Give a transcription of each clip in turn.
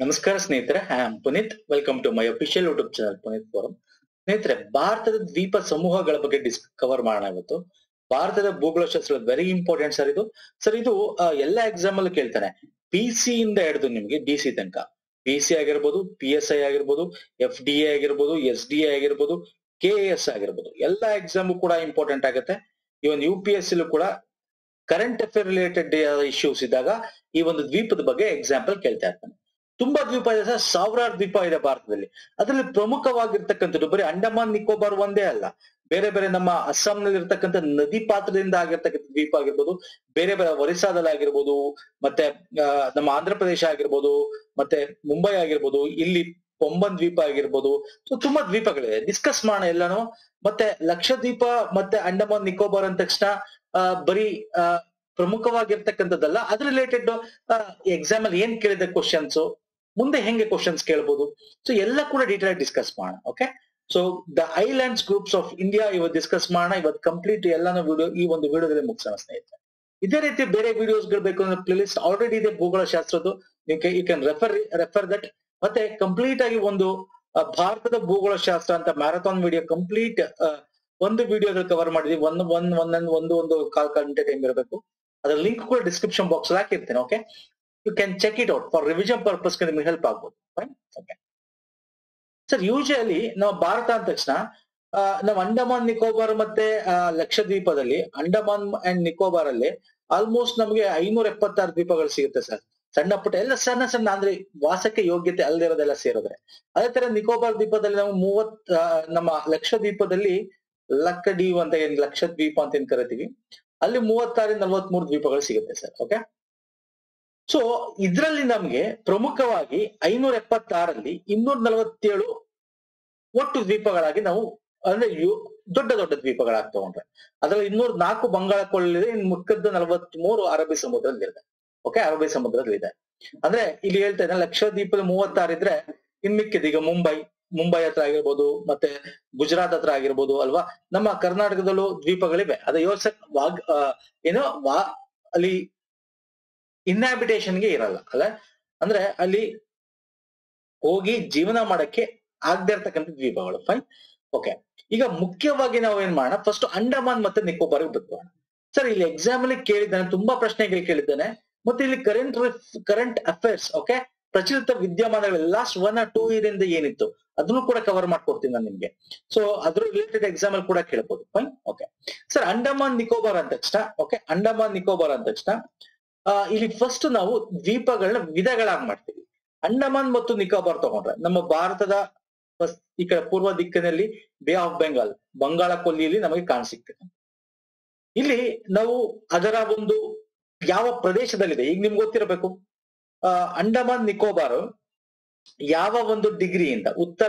ನಮಸ್ಕಾರ ಸ್ನೇಹಿತರೆ I am Puneeth welcome to my official YouTube channel Puneeth forum ಸ್ನೇಹಿತರೆ ಭಾರತದ ದ್ವೀಪ ಸಮೂಹಗಳ ಬಗ್ಗೆ ಡಿಸ್ ಕವರ್ ಮಾಡೋಣ ಇವತ್ತು ಭಾರತದ ಭೂಗೋಳಶಾಸ್ತ್ರ ವೆರಿ ಇಂಪಾರ್ಟೆಂಟ್ ಸರ್ ಇದು ಸರ್ ಇದು ಆ, ಎಲ್ಲ ಎಕ್ಸಾಮ್ ಅಲ್ಲೂ ಕೇಳ್ತಾನೆ ಪಿ ಸಿ ಇಂದ ಹಿಡಿದು ನಿಮ್ಗೆ ಡಿ ಸಿ ತನಕ ಪಿ ಸಿ ಆಗಿರ್ಬೋದು ಪಿ ಎಸ್ ಐ ಆಗಿರ್ಬೋದು ಎಫ್ ಡಿ ಎ ಆಗಿರ್ಬೋದು ಎಸ್ ಡಿ ಎ ಆಗಿರ್ಬೋದು ಕೆ ಎಸ್ ಆಗಿರ್ಬೋದು ಎಲ್ಲ ಎಕ್ಸಾಮ್ ಕೂಡ ಇಂಪಾರ್ಟೆಂಟ್ ಆಗುತ್ತೆ ಇವನ್ ಯು ಪಿ ಎಸ್ ಕೂಡ ಕರೆಂಟ್ ಅಫೇರ್ ರಿಲೇಟೆಡ್ ಇಶ್ಯೂಸ್ ಇದ್ದಾಗ ಈ ಒಂದು ದ್ವೀಪದ ಬಗ್ಗೆ ಎಕ್ಸಾಂಪಲ್ ಕೇಳ್ತಾ ಇರ್ತಾನೆ ತುಂಬಾ ದ್ವೀಪ ಇದೆ ಸರ್ ಸಾವಿರಾರು ದ್ವೀಪ ಇದೆ ಭಾರತದಲ್ಲಿ ಅದರಲ್ಲಿ ಪ್ರಮುಖವಾಗಿರ್ತಕ್ಕಂಥದ್ದು ಬರೀ ಅಂಡಮಾನ್ ನಿಕೋಬಾರ್ ಒಂದೇ ಅಲ್ಲ ಬೇರೆ ಬೇರೆ ನಮ್ಮ ಅಸ್ಸಾಂನಲ್ಲಿ ಇರ್ತಕ್ಕಂಥ ನದಿ ಪಾತ್ರದಿಂದ ಆಗಿರ್ತಕ್ಕಂಥ ದ್ವೀಪ ಆಗಿರ್ಬೋದು ಬೇರೆ ಬೇರೆ ಒರಿಸ್ಸಾದಲ್ಲಿ ಆಗಿರ್ಬೋದು ಮತ್ತೆ ಆ, ನಮ್ಮ ಆಂಧ್ರ ಪ್ರದೇಶ ಆಗಿರ್ಬೋದು ಮತ್ತೆ ಮುಂಬೈ ಆಗಿರ್ಬೋದು ಇಲ್ಲಿ ಪೊಂಬನ್ ದ್ವೀಪ ಆಗಿರ್ಬೋದು ಸೊ ತುಂಬಾ ದ್ವೀಪಗಳಿದೆ ಡಿಸ್ಕಸ್ ಮಾಡೋಣ ಎಲ್ಲಾನು ಮತ್ತೆ ಲಕ್ಷದ್ವೀಪ ಮತ್ತೆ ಅಂಡಮಾನ್ ನಿಕೋಬಾರ್ ಅಂದ ತಕ್ಷಣ ಆ, ಬರೀ ಆ, ಪ್ರಮುಖವಾಗಿರ್ತಕ್ಕಂಥದ್ದಲ್ಲ ಅದ್ರ ರಿಲೇಟೆಡ್ ಎಕ್ಸಾಮ್ ಅಲ್ಲಿ ಏನ್ ಕೇಳಿದ ಕ್ವಶನ್ಸ್ ಮುಂದೆ ಹೆಂಗೆ ಕ್ವಶನ್ಸ್ ಕೇಳ್ಬೋದು ಸೊ ಎಲ್ಲ ಕೂಡ ಡೀಟೇಲ್ ಡಿಸ್ಕಸ್ ಮಾಡೋಣ okay so the islands groups of India ಇವತ್ತು ಡಿಸ್ಕಸ್ ಮಾಡೋಣ ಇವತ್ತು ಕಂಪ್ಲೀಟ್ ಎಲ್ಲಾನು ವಿಡಿಯೋ ಈ ಒಂದು ವಿಡಿಯೋದಲ್ಲಿ ಮುಗಿಸೋಣ ಸ್ನೇಹಿತರೆ ಇದೇ ರೀತಿ ಬೇರೆ ವಿಡಿಯೋಸ್ ಗಳು ಬೇಕು ಅಂದ್ರೆ ಪ್ಲೇ ಲಿಸ್ಟ್ ಆಲ್ರೆಡಿ ಇದೆ ಭೂಗೋಳ ಶಾಸ್ತ್ರದ್ದು you can refer refer that ಮತ್ತೆ ಕಂಪ್ಲೀಟ್ ಆಗಿ ಒಂದು ಆ, ಭಾರತದ ಭೂಗೋಳ ಶಾಸ್ತ್ರ ಅಂತ ಮ್ಯಾರಥಾನ್ ವಿಡಿಯೋ ಕಂಪ್ಲೀಟ್ ಒಂದು ವಿಡಿಯೋದಲ್ಲಿ ಕವರ್ ಮಾಡಿದ್ವಿ ಒಂದು ಒಂದ್ ಒಂದೊಂದು ಒಂದು ಒಂದು ಕಾಲ್ ಗಂಟೆ ಟೈಮ್ ಇರಬೇಕು ಅದ್ರ ಲಿಂಕ್ ಕೂಡ ಡಿಸ್ಕ್ರಿಪ್ಷನ್ ಬಾಕ್ಸ್ ಹಾಕಿರ್ತೇನೆ okay you can check it out for revision purpose ನಿಮಗೆ ಹೆಲ್ಪ್ ಆಗ್ಬೋದು ಫೈನ್ ಓಕೆ ಸರ್ ಯೂಶಲಿ ನಾವು ಭಾರತ ಅಂದ ತಕ್ಷಣ ಆ, ನಾವು ಅಂಡಮಾನ್ ನಿಕೋಬಾರ್ ಮತ್ತೆ ಆ, ಲಕ್ಷದ್ವೀಪದಲ್ಲಿ ಅಂಡಮಾನ್ ಅಂಡ್ ನಿಕೋಬಾರ್ ಅಲ್ಲಿ ಆಲ್ಮೋಸ್ಟ್ ನಮಗೆ ಐನೂರ ಎಪ್ಪತ್ತಾರು ದ್ವೀಪಗಳು ಸಿಗುತ್ತೆ ಸರ್ ಸಣ್ಣ ಪುಟ್ಟ ಎಲ್ಲ ಸಣ್ಣ ಸಣ್ಣ ಅಂದ್ರೆ ವಾಸಕ್ಕೆ ಯೋಗ್ಯತೆ ಅಲ್ಲದಿರೋದೆಲ್ಲ ಸೇರಿದ್ರೆ ಅದೇ ತರ ನಿಕೋಬಾರ್ ದ್ವೀಪದಲ್ಲಿ ನಾವು ಮೂವತ್ ಆ, ನಮ್ಮ ಲಕ್ಷದ್ವೀಪದಲ್ಲಿ ಲಕ್ಕಡೀವ್ ಅಂತ ಏನ್ ಲಕ್ಷದ್ವೀಪ ಅಂತ ಏನ್ ಕರಿತೀವಿ ಅಲ್ಲಿ ಮೂವತ್ತಾರಿಂದ ನಲವತ್ಮೂರು ದ್ವೀಪಗಳು ಸಿಗುತ್ತೆ ಸರ್ ಓಕೆ ಸೊ ಇದ್ರಲ್ಲಿ ನಮ್ಗೆ ಪ್ರಮುಖವಾಗಿ ಐನೂರ ಎಪ್ಪತ್ತಾರಲ್ಲಿ ಇನ್ನೂರ ನಲವತ್ತೇಳು ಒಟ್ಟು ದ್ವೀಪಗಳಾಗಿ ನಾವು ಅಂದ್ರೆ ಯು- ದೊಡ್ಡ ದೊಡ್ಡ ದ್ವೀಪಗಳಾಗಿ ತಗೊಂಡ್ರೆ ಅದ್ರಲ್ಲಿ ಇನ್ನೂರ ನಾಲ್ಕು ಬಂಗಾಳ ಕೊಲ್ಲಿದೆ ಇನ್ನು ಮಿಕ್ಕದ್ದು ನಲವತ್ಮೂರು ಅರಬ್ಬಿ ಸಮುದ್ರದಲ್ಲಿದೆ ಓಕೆ ಅರಬ್ಬಿ ಸಮುದ್ರದಲ್ಲಿದೆ ಅಂದ್ರೆ ಇಲ್ಲಿ ಹೇಳ್ತಾ ಇದ್ದಾರೆ ಲಕ್ಷದ್ವೀಪದ ಮೂವತ್ತಾರು ಇದ್ರೆ ಇನ್ ಮಿಕ್ಕಿದೆ ಈಗ ಮುಂಬೈ ಮುಂಬೈ ಹತ್ರ ಆಗಿರ್ಬೋದು ಮತ್ತೆ ಗುಜರಾತ್ ಹತ್ರ ಆಗಿರ್ಬೋದು ಅಲ್ವಾ ನಮ್ಮ ಕರ್ನಾಟಕದಲ್ಲೂ ದ್ವೀಪಗಳಿವೆ ಅದ ಯೋಚನೆ ವಾಗ್ ಆ, ಏನೋ ವಾ ಅಲ್ಲಿ ಇನ್ಹಾಬಿಟೇಷನ್ಗೆ ಇರಲ್ಲ ಅಲ್ಲ ಅಂದ್ರೆ ಅಲ್ಲಿ ಹೋಗಿ ಜೀವನ ಮಾಡಕ್ಕೆ ಆಗದೆ ಇರ್ತಕ್ಕಂಥ ದ್ವೀಪಗಳು ಫೈನ್ ಓಕೆ ಈಗ ಮುಖ್ಯವಾಗಿ ನಾವು ಏನ್ ಮಾಡೋಣ ಫಸ್ಟ್ ಅಂಡಮಾನ್ ಮತ್ತೆ ನಿಕೋಬಾರ್ ಬಿತ್ತೋಣ ಸರ್ ಇಲ್ಲಿ ಎಕ್ಸಾಮ್ ಅಲ್ಲಿ ಕೇಳಿದ್ದಾನೆ ತುಂಬಾ ಪ್ರಶ್ನೆಗಳು ಕೇಳಿದ್ದಾನೆ ಮತ್ತೆ ಇಲ್ಲಿ ಕರೆಂಟ್ ಕರೆಂಟ್ ಅಫೇರ್ಸ್ ಓಕೆ ಪ್ರಚಲಿತ ವಿದ್ಯಮಾನಗಳು last one or two year ಇಂದ ಏನಿತ್ತು ಅದನ್ನು ಕೂಡ ಕವರ್ ಮಾಡ್ಕೊಡ್ತೀನಿ ನಾನು ನಿಮ್ಗೆ ಸೊ ಅದ್ರ ರಿಲೇಟೆಡ್ ಎಕ್ಸಾಮ್ ಅಲ್ಲಿ ಕೂಡ ಕೇಳ್ಬೋದು fine okay sir Andaman Nicobar ಅಂದ ತಕ್ಷಣ ಓಕೆ ಅಂಡಮಾನ್ ನಿಕೋಬಾರ್ ಅಂದ ತಕ್ಷಣ ಆ, ಇಲ್ಲಿ ಫಸ್ಟ್ ನಾವು ದ್ವೀಪಗಳನ್ನ ವಿಧಗಳಾಗಿ ಮಾಡ್ತೀವಿ ಅಂಡಮಾನ್ ಮತ್ತು ನಿಕೋಬಾರ್ ತಗೊಂಡ್ರೆ ನಮ್ಮ ಭಾರತದ ಫಸ್ಟ್ ಈ ಕಡೆ ಪೂರ್ವ ದಿಕ್ಕಿನಲ್ಲಿ ಬೇ ಆಫ್ ಬೆಂಗಾಲ್ ಬಂಗಾಳ ಕೊಲ್ಲಿಯಲ್ಲಿ ನಮಗೆ ಕಾಣಸಿಗ್ತದೆ ಇಲ್ಲಿ ನಾವು ಅದರ ಒಂದು ಯಾವ ಪ್ರದೇಶದಲ್ಲಿದೆ ಈಗ ನಿಮ್ಗೆ ಗೊತ್ತಿರಬೇಕು ಆ, ಅಂಡಮಾನ್ ನಿಕೋಬಾರ್ ಯಾವ ಒಂದು ಡಿಗ್ರಿಯಿಂದ ಉತ್ತರ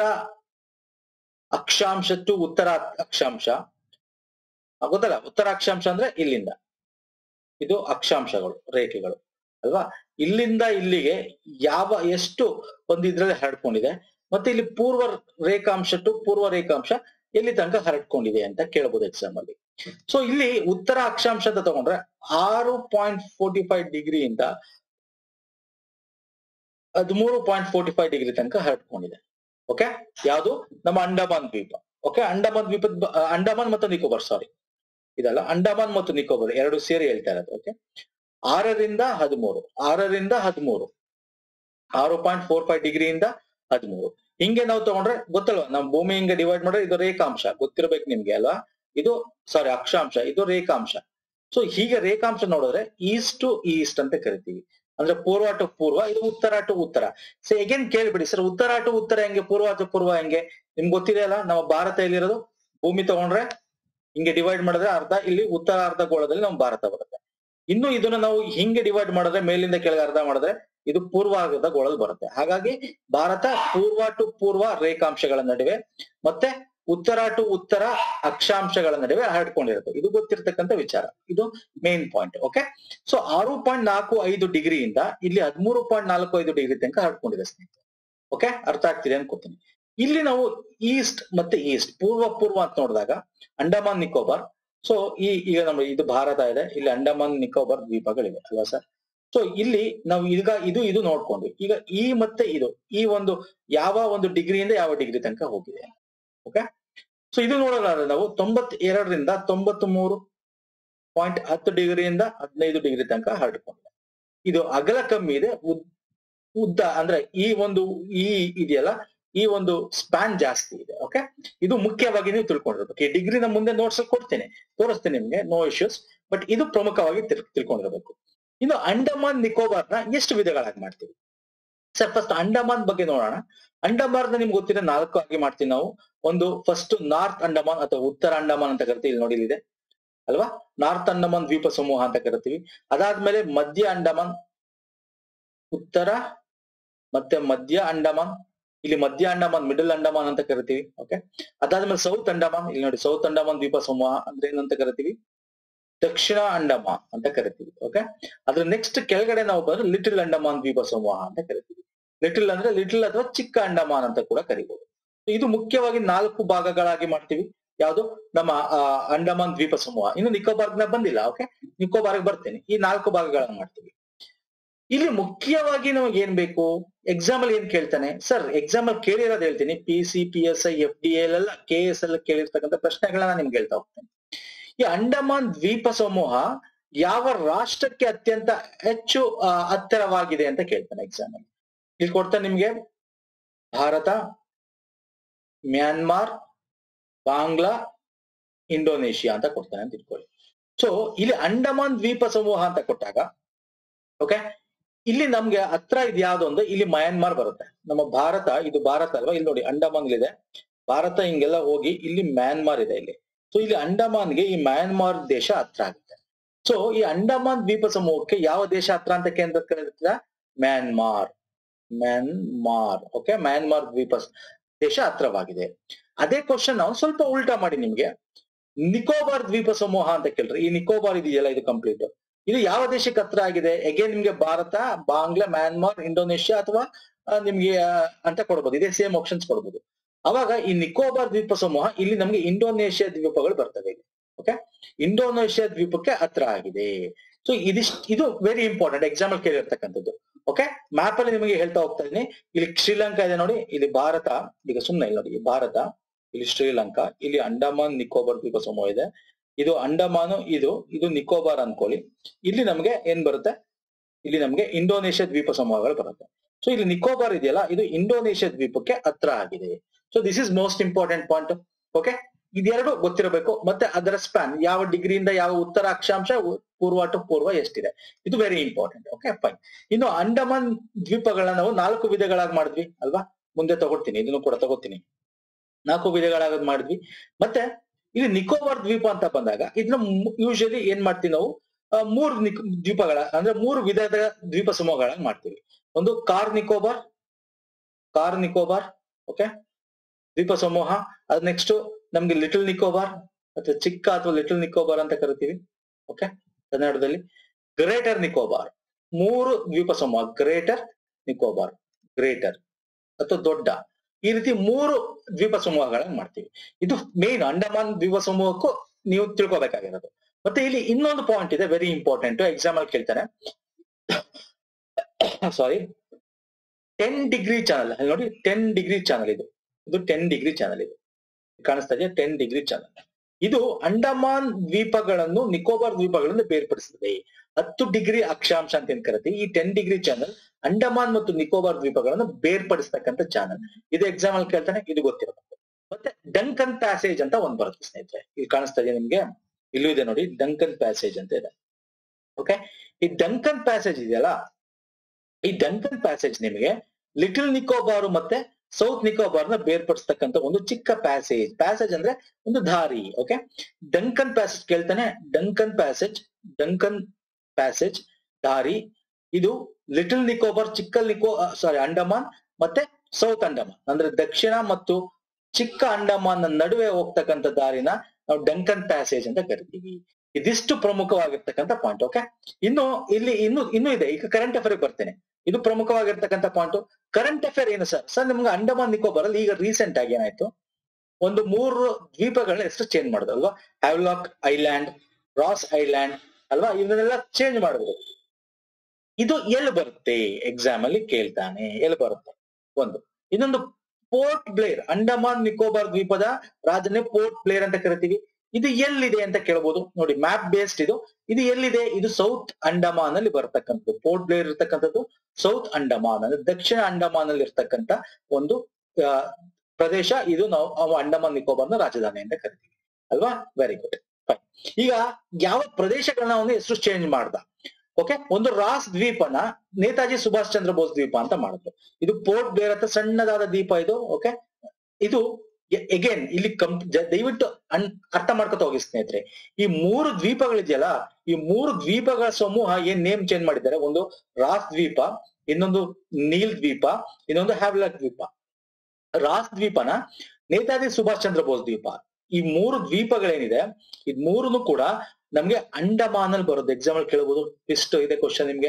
ಅಕ್ಷಾಂಶ ಟು ಉತ್ತರ ಅಕ್ಷಾಂಶ ಆ, ಗೊತ್ತಲ್ಲ ಉತ್ತರ ಅಕ್ಷಾಂಶ ಅಂದ್ರೆ ಇಲ್ಲಿಂದ ಇದು ಅಕ್ಷಾಂಶಗಳು ರೇಖೆಗಳು ಅಲ್ವಾ ಇಲ್ಲಿಂದ ಇಲ್ಲಿಗೆ ಯಾವ ಎಷ್ಟು ಒಂದು ಇದ್ರಲ್ಲಿ ಹರಡ್ಕೊಂಡಿದೆ ಮತ್ತೆ ಇಲ್ಲಿ ಪೂರ್ವ ರೇಖಾಂಶ ಟು ಪೂರ್ವ ರೇಖಾಂಶ ಎಲ್ಲಿ ತನಕ ಹರಡ್ಕೊಂಡಿದೆ ಅಂತ ಕೇಳಬಹುದು ಎಕ್ಸಾಮ್ ಅಲ್ಲಿ ಸೊ ಇಲ್ಲಿ ಉತ್ತರ ಅಕ್ಷಾಂಶ ಅಂತ ತಗೊಂಡ್ರೆ ಆರು ಪಾಯಿಂಟ್ ಫೋರ್ಟಿ ಫೈವ್ ಡಿಗ್ರಿಯಿಂದ ಹದಿಮೂರು ಪಾಯಿಂಟ್ ಫೋರ್ಟಿ ಫೈವ್ ಡಿಗ್ರಿ ತನಕ ಹರಡ್ಕೊಂಡಿದೆ ಓಕೆ ಯಾವುದು ನಮ್ಮ ಅಂಡಮಾನ್ ದ್ವೀಪ ಓಕೆ ಅಂಡಮಾನ್ ದ್ವೀಪದ ಬ- ಆ, ಅಂಡಮಾನ್ ಮತ್ತು ನಿಕೋಬಾರ್ ಸಾರಿ ಇದಲ್ಲ ಅಂಡಮಾನ್ ಮತ್ತು ನಿಕೋಬಾರ್ ಎರಡು ಸೇರಿ ಹೇಳ್ತಾ ಇರೋದು ಓಕೆ ಆರರಿಂದ ಹದಿಮೂರು ಆರರಿಂದ ಹದಿಮೂರು ಆರು ಪಾಯಿಂಟ್ ಫೋರ್ ಫೈವ್ ಡಿಗ್ರಿಯಿಂದ ಹದಿಮೂರು ಹಿಂಗೆ ನಾವು ತಗೊಂಡ್ರೆ ಗೊತ್ತಲ್ವಾ ನಾವು ಭೂಮಿ ಹಿಂಗೆ ಡಿವೈಡ್ ಮಾಡಿದ್ರೆ ಇದು ರೇಖಾಂಶ ಗೊತ್ತಿರ್ಬೇಕು ನಿಮ್ಗೆ ಅಲ್ವಾ ಇದು ಸಾರಿ ಅಕ್ಷಾಂಶ ಇದು ರೇಖಾಂಶ ಸೊ ಹೀಗೆ ರೇಖಾಂಶ ನೋಡಿದ್ರೆ ಈಸ್ಟ್ ಟು ಈಸ್ಟ್ ಅಂತ ಕರಿತೀವಿ ಅಂದ್ರೆ ಪೂರ್ವ ಟು ಪೂರ್ವ ಇದು ಉತ್ತರ ಟು ಉತ್ತರ ಸೊ ಎಗೇನ್ ಕೇಳ್ಬಿಡಿ ಸರ್ ಉತ್ತರ ಟು ಉತ್ತರ ಹೆಂಗೆ ಪೂರ್ವ ಟು ಪೂರ್ವ ಹೆಂಗೆ ನಿಮ್ಗೆ ಗೊತ್ತಿದೆ ಅಲ್ಲ ನಮ್ಮ ಭಾರತ ಎಲ್ಲಿರೋದು ಭೂಮಿ ತಗೊಂಡ್ರೆ ಹಿಂಗೆ ಡಿವೈಡ್ ಮಾಡಿದ್ರೆ ಅರ್ಧ ಇಲ್ಲಿ ಉತ್ತರ ಅರ್ಧ ಗೋಳದಲ್ಲಿ ನಮ್ಮ ಭಾರತ ಬರುತ್ತೆ ಇನ್ನು ಇದನ್ನ ನಾವು ಹಿಂಗೆ ಡಿವೈಡ್ ಮಾಡಿದ್ರೆ ಮೇಲಿಂದ ಕೆಳಗೆ ಅರ್ಧ ಮಾಡಿದ್ರೆ ಇದು ಪೂರ್ವ ಅರ್ಧ ಗೋಳದಲ್ಲಿ ಬರುತ್ತೆ ಹಾಗಾಗಿ ಭಾರತ ಪೂರ್ವ ಟು ಪೂರ್ವ ರೇಖಾಂಶಗಳ ನಡುವೆ ಮತ್ತೆ ಉತ್ತರ ಟು ಉತ್ತರ ಅಕ್ಷಾಂಶಗಳ ನಡುವೆ ಹರಡ್ಕೊಂಡಿರುತ್ತೆ ಇದು ಗೊತ್ತಿರ್ತಕ್ಕಂಥ ವಿಚಾರ ಇದು ಮೇನ್ ಪಾಯಿಂಟ್ ಓಕೆ ಸೊ ಆರು ಪಾಯಿಂಟ್ ನಾಲ್ಕು ಐದು ಡಿಗ್ರಿಯಿಂದ ಇಲ್ಲಿ ಹದಿಮೂರು ಪಾಯಿಂಟ್ ನಾಲ್ಕು ಐದು ಡಿಗ್ರಿ ತನಕ ಹರಡ್ಕೊಂಡಿದೆ ಸ್ನೇಹಿತರೆ ಓಕೆ ಅರ್ಥ ಆಗ್ತಿದೆ ಅನ್ಕೋತೀನಿ ಇಲ್ಲಿ ನಾವು ಈಸ್ಟ್ ಮತ್ತೆ ಈಸ್ಟ್ ಪೂರ್ವ ಪೂರ್ವ ಅಂತ ನೋಡಿದಾಗ ಅಂಡಮಾನ್ ನಿಕೋಬಾರ್ ಸೊ ಈ ಈಗ ನಮ್ಮ ಇದು ಭಾರತ ಇದೆ ಇಲ್ಲಿ ಅಂಡಮಾನ್ ನಿಕೋಬಾರ್ ದ್ವೀಪಗಳಿವೆ ಅಲ್ವಾ ಸರ್ ಸೊ ಇಲ್ಲಿ ನಾವು ಈಗ ಇದು ಇದು ನೋಡ್ಕೊಂಡ್ವಿ ಈಗ ಈ ಮತ್ತೆ ಇದು ಈ ಒಂದು ಯಾವ ಒಂದು ಡಿಗ್ರಿಯಿಂದ ಯಾವ ಡಿಗ್ರಿ ತನಕ ಹೋಗಿದೆ ಓಕೆ ಸೊ ಇದು ನೋಡೋದಾದ್ರೆ ನಾವು ತೊಂಬತ್ ಎರಡರಿಂದ ತೊಂಬತ್ ಮೂರು ಪಾಯಿಂಟ್ ಹತ್ತು ಡಿಗ್ರಿಯಿಂದ ಹದಿನೈದು ಡಿಗ್ರಿ ತನಕ ಹರಡ್ಕೊಂಡಿದೆ ಇದು ಅಗಲ ಕಮ್ಮಿ ಇದೆ ಉದ್- ಉದ್ದ ಅಂದ್ರೆ ಈ ಒಂದು ಈ ಇದೆಯಲ್ಲ ಈ ಒಂದು ಸ್ಪ್ಯಾನ್ ಜಾಸ್ತಿ ಇದೆ ಓಕೆ ಇದು ಮುಖ್ಯವಾಗಿ ನೀವು ತಿಳ್ಕೊಂಡಿರ್ಬೇಕು ಈ ಡಿಗ್ರಿನ ಮುಂದೆ ನೋಟ್ಸ್ ಕೊಡ್ತೇನೆ ತೋರಿಸ್ತೇನೆ ನಿಮ್ಗೆ ನೋ ಇಶ್ಯೂಸ್ ಬಟ್ ಇದು ಪ್ರಮುಖವಾಗಿ ತಿಳ್- ತಿಳ್ಕೊಂಡಿರ್ಬೇಕು ಇನ್ನು ಅಂಡಮಾನ್ ನಿಕೋಬಾರ್ನ ಎಷ್ಟು ವಿಧಗಳಾಗಿ ಮಾಡ್ತೀವಿ ಸರ್ ಫಸ್ಟ್ ಅಂಡಮಾನ್ ಬಗ್ಗೆ ನೋಡೋಣ ಅಂಡಮಾನ್ ನಿಮ್ಗೆ ಗೊತ್ತಿದೆ ನಾಲ್ಕು ಆಗಿ ಮಾಡ್ತೀವಿ ನಾವು ಒಂದು ಫಸ್ಟ್ ನಾರ್ತ್ ಅಂಡಮಾನ್ ಅಥವಾ ಉತ್ತರ ಅಂಡಮಾನ್ ಅಂತ ಕರಿತೀವಿ ಇಲ್ಲಿ ನೋಡಿ ಇಲ್ಲಿದೆ ಅಲ್ವಾ ನಾರ್ತ್ ಅಂಡಮಾನ್ ದ್ವೀಪ ಸಮೂಹ ಅಂತ ಕರಿತೀವಿ ಅದಾದ್ಮೇಲೆ ಮಧ್ಯ ಅಂಡಮಾನ್ ಉತ್ತರ ಮತ್ತೆ ಮಧ್ಯ ಅಂಡಮಾನ್ ಇಲ್ಲಿ ಮಧ್ಯ ಅಂಡಮಾನ್ ಮಿಡಲ್ ಅಂಡಮಾನ್ ಅಂತ ಕರಿತೀವಿ ಓಕೆ ಅದಾದ್ಮೇಲೆ ಸೌತ್ ಅಂಡಮಾನ್ ಇಲ್ಲಿ ನೋಡಿ ಸೌತ್ ಅಂಡಮಾನ್ ದ್ವೀಪ ಸಮೂಹ ಅಂದ್ರೆ ಏನಂತ ಕರಿತೀವಿ ದಕ್ಷಿಣ ಅಂಡಮಾನ್ ಅಂತ ಕರಿತೀವಿ ಓಕೆ ಅದ್ರ ನೆಕ್ಸ್ಟ್ ಕೆಳಗಡೆ ನಾವು ಬಂದ್ರೆ ಲಿಟಲ್ ಅಂಡಮಾನ್ ದ್ವೀಪ ಸಮೂಹ ಅಂತ ಕರಿತೀವಿ ಲಿಟಲ್ ಅಂದ್ರೆ ಲಿಟಲ್ ಅಥವಾ ಚಿಕ್ಕ ಅಂಡಮಾನ್ ಅಂತ ಕೂಡ ಕರಿಬಹುದು ಇದು ಮುಖ್ಯವಾಗಿ ನಾಲ್ಕು ಭಾಗಗಳಾಗಿ ಮಾಡ್ತೀವಿ ಯಾವುದು ನಮ್ಮ ಆ, ಅಂಡಮಾನ್ ದ್ವೀಪ ಸಮೂಹ ಇನ್ನು ನಿಕೋಬಾರ್ಗ್ನ ಬಂದಿಲ್ಲ ಓಕೆ ನಿಕೋಬಾರ್ಗ್ ಬರ್ತೇನೆ ಈ ನಾಲ್ಕು ಭಾಗಗಳನ್ನ ಮಾಡ್ತೀವಿ ಇಲ್ಲಿ ಮುಖ್ಯವಾಗಿ ನಮಗೆ ಏನ್ ಬೇಕು ಎಕ್ಸಾಮ್ ಅಲ್ಲಿ ಏನ್ ಕೇಳ್ತಾನೆ ಸರ್ ಎಕ್ಸಾಮ್ ಅಲ್ಲಿ ಕೇಳಿರೋದು ಹೇಳ್ತೀನಿ P C P S I F D L ಎಲ್ಲ ಕೆ ಎಸ್ ಎಲ್ಲ ಕೇಳಿರ್ತಕ್ಕಂಥ ಪ್ರಶ್ನೆಗಳನ್ನ ನಿಮ್ಗೆ ಹೇಳ್ತಾ ಹೋಗ್ತೇನೆ ಈ ಅಂಡಮಾನ್ ದ್ವೀಪ ಸಮೂಹ ಯಾವ ರಾಷ್ಟ್ರಕ್ಕೆ ಅತ್ಯಂತ ಹೆಚ್ಚು ಆ, ಹತ್ತಿರವಾಗಿದೆ ಅಂತ ಕೇಳ್ತಾನೆ ಎಕ್ಸಾಮ್ ಅಲ್ಲಿ ಇಲ್ಲಿ ಕೊಡ್ತಾನೆ ನಿಮ್ಗೆ ಭಾರತ ಮ್ಯಾನ್ಮಾರ್ ಬಾಂಗ್ಲಾ ಇಂಡೋನೇಷಿಯಾ ಅಂತ ಕೊಡ್ತಾನೆ ಅಂತ ಇಟ್ಕೊಳ್ಳಿ ಸೊ ಇಲ್ಲಿ ಅಂಡಮಾನ್ ದ್ವೀಪ ಸಮೂಹ ಅಂತ ಕೊಟ್ಟಾಗ ಓಕೆ ಇಲ್ಲಿ ನಮ್ಗೆ ಹತ್ರ ಇದು ಯಾವ್ದು ಅಂದ್ರೆ ಇಲ್ಲಿ ಮಯನ್ಮಾರ್ ಬರುತ್ತೆ ನಮ್ಮ ಭಾರತ ಇದು ಭಾರತ ಅಲ್ವಾ ಇಲ್ಲಿ ನೋಡಿ ಅಂಡಮಾನ್ ಇದೆ ಭಾರತ ಹಿಂಗೆಲ್ಲ ಹೋಗಿ ಇಲ್ಲಿ ಮ್ಯಾನ್ಮಾರ್ ಇದೆ ಇಲ್ಲಿ ಸೊ ಇಲ್ಲಿ ಅಂಡಮಾನ್ಗೆ ಈ ಮ್ಯಾನ್ಮಾರ್ ದೇಶ ಹತ್ರ ಆಗುತ್ತೆ ಸೊ ಈ ಅಂಡಮಾನ್ ದ್ವೀಪ ಸಮೂಹಕ್ಕೆ ಯಾವ ದೇಶ ಹತ್ರ ಅಂತ ಕೇಂದ್ರ ಕರೀತೀರಾ ಮ್ಯಾನ್ಮಾರ್ ಮ್ಯಾನ್ಮಾರ್ ಓಕೆ ಮ್ಯಾನ್ಮಾರ್ ದ್ವೀಪ ಸ- ದೇಶ ಹತ್ರವಾಗಿದೆ ಅದೇ ಕ್ವಶನ್ ನಾವು ಸ್ವಲ್ಪ ಉಲ್ಟಾ ಮಾಡಿ ನಿಮ್ಗೆ ನಿಕೋಬಾರ್ ದ್ವೀಪ ಸಮೂಹ ಅಂತ ಕೇಳ್ರಿ ಈ ನಿಕೋಬಾರ್ ಇದೆಯಲ್ಲ ಇದು ಕಂಪ್ಲೀಟ್ ಇದು ಯಾವ ದೇಶಕ್ಕೆ ಹತ್ರ ಆಗಿದೆ ಎಗೇನ್ ನಿಮ್ಗೆ ಭಾರತ ಬಾಂಗ್ಲಾ ಮ್ಯಾನ್ಮಾರ್ ಇಂಡೋನೇಷ್ಯಾ ಅಥವಾ ಆ, ನಿಮ್ಗೆ ಆ, ಅಂತ ಕೊಡ್ಬೋದು ಇದೇ ಸೇಮ್ ಆಪ್ಷನ್ಸ್ ಕೊಡ್ಬೋದು ಅವಾಗ ಈ ನಿಕೋಬಾರ್ ದ್ವೀಪ ಸಮೂಹ ಇಲ್ಲಿ ನಮ್ಗೆ ಇಂಡೋನೇಷ್ಯಾ ದ್ವೀಪಗಳು ಬರ್ತವೆ ಇಲ್ಲಿ ಓಕೆ ಇಂಡೋನೇಷ್ಯಾ ದ್ವೀಪಕ್ಕೆ ಹತ್ರ ಆಗಿದೆ ಸೊ ಇದಿಷ್ಟು ಇದು ವೆರಿ ಇಂಪಾರ್ಟೆಂಟ್ ಎಕ್ಸಾಮ್ ಅಲ್ಲಿ ಕೇಳಿರ್ತಕ್ಕಂಥದ್ದು ಓಕೆ ಮ್ಯಾಪ್ ಅಲ್ಲಿ ನಿಮಗೆ ಹೇಳ್ತಾ ಹೋಗ್ತಾ ಇದೀನಿ ಇಲ್ಲಿ ಶ್ರೀಲಂಕಾ ಇದೆ ನೋಡಿ ಇಲ್ಲಿ ಭಾರತ ಈಗ ಸುಮ್ಮನೆ ಇಲ್ಲಿ ನೋಡಿ ಈ ಭಾರತ ಇಲ್ಲಿ ಶ್ರೀಲಂಕಾ ಇಲ್ಲಿ ಅಂಡಮಾನ್ ನಿಕೋಬಾರ್ ದ್ವೀಪ ಸಮೂಹ ಇದೆ ಇದು ಅಂಡಮಾನು ಇದು ಇದು ನಿಕೋಬಾರ್ ಅನ್ಕೊಳ್ಳಿ ಇಲ್ಲಿ ನಮ್ಗೆ ಏನ್ ಬರುತ್ತೆ ಇಲ್ಲಿ ನಮ್ಗೆ ಇಂಡೋನೇಷ್ಯಾ ದ್ವೀಪ ಸಮೂಹಗಳು ಬರುತ್ತೆ ಸೊ ಇಲ್ಲಿ ನಿಕೋಬಾರ್ ಇದೆಯಲ್ಲ ಇದು ಇಂಡೋನೇಷ್ಯಾ ದ್ವೀಪಕ್ಕೆ ಹತ್ರ ಆಗಿದೆ so this is most important point okay ಇದೆರಡು ಗೊತ್ತಿರಬೇಕು ಮತ್ತೆ ಅದರ ಸ್ಪ್ಯಾನ್ ಯಾವ ಡಿಗ್ರಿಯಿಂದ ಯಾವ ಉತ್ತರ ಅಕ್ಷಾಂಶ ಉ- ಪೂರ್ವ ಟು ಪೂರ್ವ ಎಷ್ಟಿದೆ ಇದು ವೆರಿ ಇಂಪಾರ್ಟೆಂಟ್ ಓಕೆ ಫೈನ್ ಇನ್ನು ಅಂಡಮಾನ್ ದ್ವೀಪಗಳನ್ನ ನಾವು ನಾಲ್ಕು ವಿಧಗಳಾಗಿ ಮಾಡಿದ್ವಿ ಅಲ್ವಾ ಮುಂದೆ ತಗೊಳ್ತೀನಿ ಇದನ್ನು ಕೂಡ ತಗೋತೀನಿ ನಾಲ್ಕು ವಿಧಗಳಾಗಿ ಮಾಡಿದ್ವಿ ಮತ್ತೆ ಇಲ್ಲಿ ನಿಕೋಬಾರ್ ದ್ವೀಪ ಅಂತ ಬಂದಾಗ ಇದನ್ನ ಯೂಶಲಿ ಏನ್ ಮಾಡ್ತೀವಿ ನಾವು ಆ, ಮೂರು ನಿಕ್ ದ್ವೀಪಗಳ ಅಂದ್ರೆ ಮೂರು ವಿಧದ ದ್ವೀಪ ಸಮೂಹಗಳಾಗಿ ಮಾಡ್ತೀವಿ ಒಂದು ಕಾರ್ ನಿಕೋಬಾರ್ ಕಾರ್ ನಿಕೋಬಾರ್ ಓಕೆ ದ್ವೀಪ ಸಮೂಹ ಅದ್ ನೆಕ್ಸ್ಟ್ ನಮ್ಗೆ ಲಿಟಲ್ ನಿಕೋಬಾರ್ ಅಥವಾ ಚಿಕ್ಕ ಅಥವಾ ಲಿಟಲ್ ನಿಕೋಬಾರ್ ಅಂತ ಕರಿತೀವಿ ಓಕೆ ಕನ್ನಡದಲ್ಲಿ ಗ್ರೇಟರ್ ನಿಕೋಬಾರ್ ಮೂರು ದ್ವೀಪ ಸಮೂಹ ಗ್ರೇಟರ್ ನಿಕೋಬಾರ್ ಗ್ರೇಟರ್ ಅಥವಾ ದೊಡ್ಡ ಈ ರೀತಿ ಮೂರು ದ್ವೀಪ ಸಮೂಹಗಳನ್ನ ಮಾಡ್ತೀವಿ ಇದು ಮೇನ್ ಅಂಡಮಾನ್ ದ್ವೀಪ ಸಮೂಹಕ್ಕೂ ನೀವು ತಿಳ್ಕೊಬೇಕಾಗಿರೋದು ಮತ್ತೆ ಇಲ್ಲಿ ಇನ್ನೊಂದು ಪಾಯಿಂಟ್ ಇದೆ ವೆರಿ ಇಂಪಾರ್ಟೆಂಟ್ ಎಕ್ಸಾಮ್ ಅಲ್ಲಿ ಕೇಳ್ತಾನೆ ಸಾರಿ ಟೆನ್ ಡಿಗ್ರಿ ಚಾನಲ್ ನೋಡಿ ಟೆನ್ ಡಿಗ್ರಿ ಚಾನಲ್ ಇದು ಇದು ಟೆನ್ ಡಿಗ್ರಿ ಚಾನಲ್ ಇದು ಕಾಣಿಸ್ತಾ ಇದೆಯಾ ಟೆನ್ ಡಿಗ್ರಿ ಚಾನಲ್ ಇದು ಅಂಡಮಾನ್ ದ್ವೀಪಗಳನ್ನು ನಿಕೋಬಾರ್ ದ್ವೀಪಗಳನ್ನು ಬೇರ್ಪಡಿಸುತ್ತದೆ ಹತ್ತು ಡಿಗ್ರಿ ಅಕ್ಷಾಂಶ ಅಂತ ಏನ್ ಕರಿತೀವಿ ಈ ಟೆನ್ ಡಿಗ್ರಿ ಚಾನಲ್ ಅಂಡಮಾನ್ ಮತ್ತು ನಿಕೋಬಾರ್ ದ್ವೀಪಗಳನ್ನು ಬೇರ್ಪಡಿಸ್ತಕ್ಕಂಥ ಚಾನಲ್ ಇದು ಎಕ್ಸಾಮ್ ಅಲ್ಲಿ ಕೇಳ್ತಾನೆ ಇದು ಗೊತ್ತಿರಬೇಕು ಮತ್ತೆ ಡಂಕನ್ ಪ್ಯಾಸೇಜ್ ಅಂತ ಒಂದ್ ಬರುತ್ತೆ ಸ್ನೇಹಿತರೆ ಇಲ್ಲಿ ಕಾಣಿಸ್ತಾ ಇದೆ ನಿಮ್ಗೆ ಇಲ್ಲೂ ಇದೆ ನೋಡಿ ಡಂಕನ್ ಪ್ಯಾಸೇಜ್ ಅಂತ ಇದೆ ಓಕೆ ಈ ಡಂಕನ್ ಪ್ಯಾಸೇಜ್ ಇದೆಯಲ್ಲ ಈ ಡಂಕನ್ ಪ್ಯಾಸೇಜ್ ನಿಮಗೆ ಲಿಟಲ್ ನಿಕೋಬಾರ್ ಮತ್ತೆ ಸೌತ್ ನಿಕೋಬಾರ್ ನ ಬೇರ್ಪಡಿಸ್ತಕ್ಕಂಥ ಒಂದು ಚಿಕ್ಕ ಪ್ಯಾಸೇಜ್ ಪ್ಯಾಸೇಜ್ ಅಂದ್ರೆ ಒಂದು ದಾರಿ ಓಕೆ ಡಂಕನ್ ಪ್ಯಾಸೇಜ್ ಕೇಳ್ತಾನೆ ಡಂಕನ್ ಪ್ಯಾಸೇಜ್ ಡಂಕನ್ ಪ್ಯಾಸೇಜ್ ದಾರಿ ಇದು ಲಿಟಲ್ ನಿಕೋಬಾರ್ ಚಿಕ್ಕ ನಿಕೋ ಸಾರಿ ಅಂಡಮಾನ್ ಮತ್ತೆ ಸೌತ್ ಅಂಡಮಾನ್ ಅಂದ್ರೆ ದಕ್ಷಿಣ ಮತ್ತು ಚಿಕ್ಕ ಅಂಡಮಾನ್ ನಡುವೆ ಹೋಗ್ತಕ್ಕಂಥ ದಾರಿನ ನಾವು ಡಂಕನ್ ಪ್ಯಾಸೇಜ್ ಅಂತ ಕರಿತೀವಿ ಇದಿಷ್ಟು ಪ್ರಮುಖವಾಗಿರ್ತಕ್ಕಂಥ ಪಾಯಿಂಟ್ ಓಕೆ ಇನ್ನು ಇಲ್ಲಿ ಇನ್ನು ಇನ್ನೂ ಇದೆ ಈಗ ಕರೆಂಟ್ ಅಫೇರ್ ಬರ್ತೇನೆ ಇದು ಪ್ರಮುಖವಾಗಿರ್ತಕ್ಕಂಥ ಪಾಯಿಂಟ್ ಕರೆಂಟ್ ಅಫೇರ್ ಏನು ಸರ್ ಸರ್ ನಿಮ್ಗೆ ಅಂಡಮಾನ್ ನಿಕೋಬಾರ್ ಅಲ್ಲಿ ಈಗ ರೀಸೆಂಟ್ ಆಗಿ ಏನಾಯ್ತು ಒಂದು ಮೂರು ದ್ವೀಪಗಳನ್ನ ಹೆಸರು ಚೇಂಜ್ ಮಾಡೋದು ಅಲ್ವಾ ಹ್ಯಾವ್ಲಾಕ್ ಐಲ್ಯಾಂಡ್ ರಾಸ್ ಐಲ್ಯಾಂಡ್ ಅಲ್ವಾ ಇವನ್ನೆಲ್ಲ ಚೇಂಜ್ ಮಾಡಿದ್ರು ಇದು ಎಲ್ಲಿ ಬರುತ್ತೆ ಎಕ್ಸಾಮ್ ಅಲ್ಲಿ ಕೇಳ್ತಾನೆ ಎಲ್ಲಿ ಬರುತ್ತೆ ಒಂದು ಇನ್ನೊಂದು ಪೋರ್ಟ್ ಬ್ಲೇರ್ ಅಂಡಮಾನ್ ನಿಕೋಬಾರ್ ದ್ವೀಪದ ರಾಜನೇ ಪೋರ್ಟ್ ಬ್ಲೇರ್ ಅಂತ ಕರಿತೀವಿ ಇದು ಎಲ್ಲಿದೆ ಅಂತ ಕೇಳ್ಬೋದು ನೋಡಿ ಮ್ಯಾಪ್ ಬೇಸ್ಡ್ ಇದು ಇದು ಎಲ್ಲಿದೆ ಇದು ಸೌತ್ ಅಂಡಮಾನ್ ಅಲ್ಲಿ ಬರ್ತಕ್ಕಂಥದ್ದು ಪೋರ್ಟ್ ಬ್ಲೇರ್ ಇರ್ತಕ್ಕಂಥದ್ದು ಸೌತ್ ಅಂಡಮಾನ್ ಅಂದ್ರೆ ದಕ್ಷಿಣ ಅಂಡಮಾನ್ ಅಲ್ಲಿ ಇರ್ತಕ್ಕಂಥ ಒಂದು ಆ, ಪ್ರದೇಶ ಇದು ನಾವು ಅವು ಅಂಡಮಾನ್ ನಿಕೋಬಾರ್ನ ರಾಜಧಾನಿ ಅಂತ ಕರಿತೀವಿ ಅಲ್ವಾ ವೆರಿ ಗುಡ್ ಫೈನ್ ಈಗ ಯಾವ ಪ್ರದೇಶಗಳನ್ನ ಅವನು ಹೆಸರು ಚೇಂಜ್ ಮಾಡ್ದ ಓಕೆ ಒಂದು ರಾಸ್ ದ್ವೀಪನ ನೇತಾಜಿ ಸುಭಾಷ್ ಚಂದ್ರ ಬೋಸ್ ದ್ವೀಪ ಅಂತ ಮಾಡಿದ್ರು ಇದು ಪೋರ್ಟ್ ಬ್ಲೇರ್ ಹತ್ರ ಸಣ್ಣದಾದ ದ್ವೀಪ ಇದು ಓಕೆ ಇದು ಎಗೇನ್ ಇಲ್ಲಿ ಕಂ ಜ- ದಯವಿಟ್ಟು ಅನ್ ಅರ್ಥ ಮಾಡ್ಕೊತ ಹೋಗಿ ಸ್ನೇಹಿತರೆ ಈ ಮೂರು ದ್ವೀಪಗಳಿದೆಯಲ್ಲ ಈ ಮೂರು ದ್ವೀಪಗಳ ಸಮೂಹ ಏನ್ ನೇಮ್ ಚೇಂಜ್ ಮಾಡಿದ್ದಾರೆ ಒಂದು ರಾಸ್ ದ್ವೀಪ ಇನ್ನೊಂದು ನೀಲ್ ದ್ವೀಪ ಇನ್ನೊಂದು ಹ್ಯಾವ್ಲಾಕ್ ದ್ವೀಪ ರಾಸ್ ದ್ವೀಪನ ನೇತಾಜಿ ಸುಭಾಷ್ ಚಂದ್ರ ಬೋಸ್ ದ್ವೀಪ ಈ ಮೂರು ದ್ವೀಪಗಳೇನಿದೆ ಇದ್ ಮೂರನ್ನು ಕೂಡ ನಮ್ಗೆ ಅಂಡಮಾನ್ ಅಲ್ಲಿ ಬರುತ್ತೆ ಎಕ್ಸಾಮ್ ಅಲ್ಲಿ ಕೇಳಬಹುದು ಇಷ್ಟು ಇದೆ ಕ್ವಶನ್ ನಿಮ್ಗೆ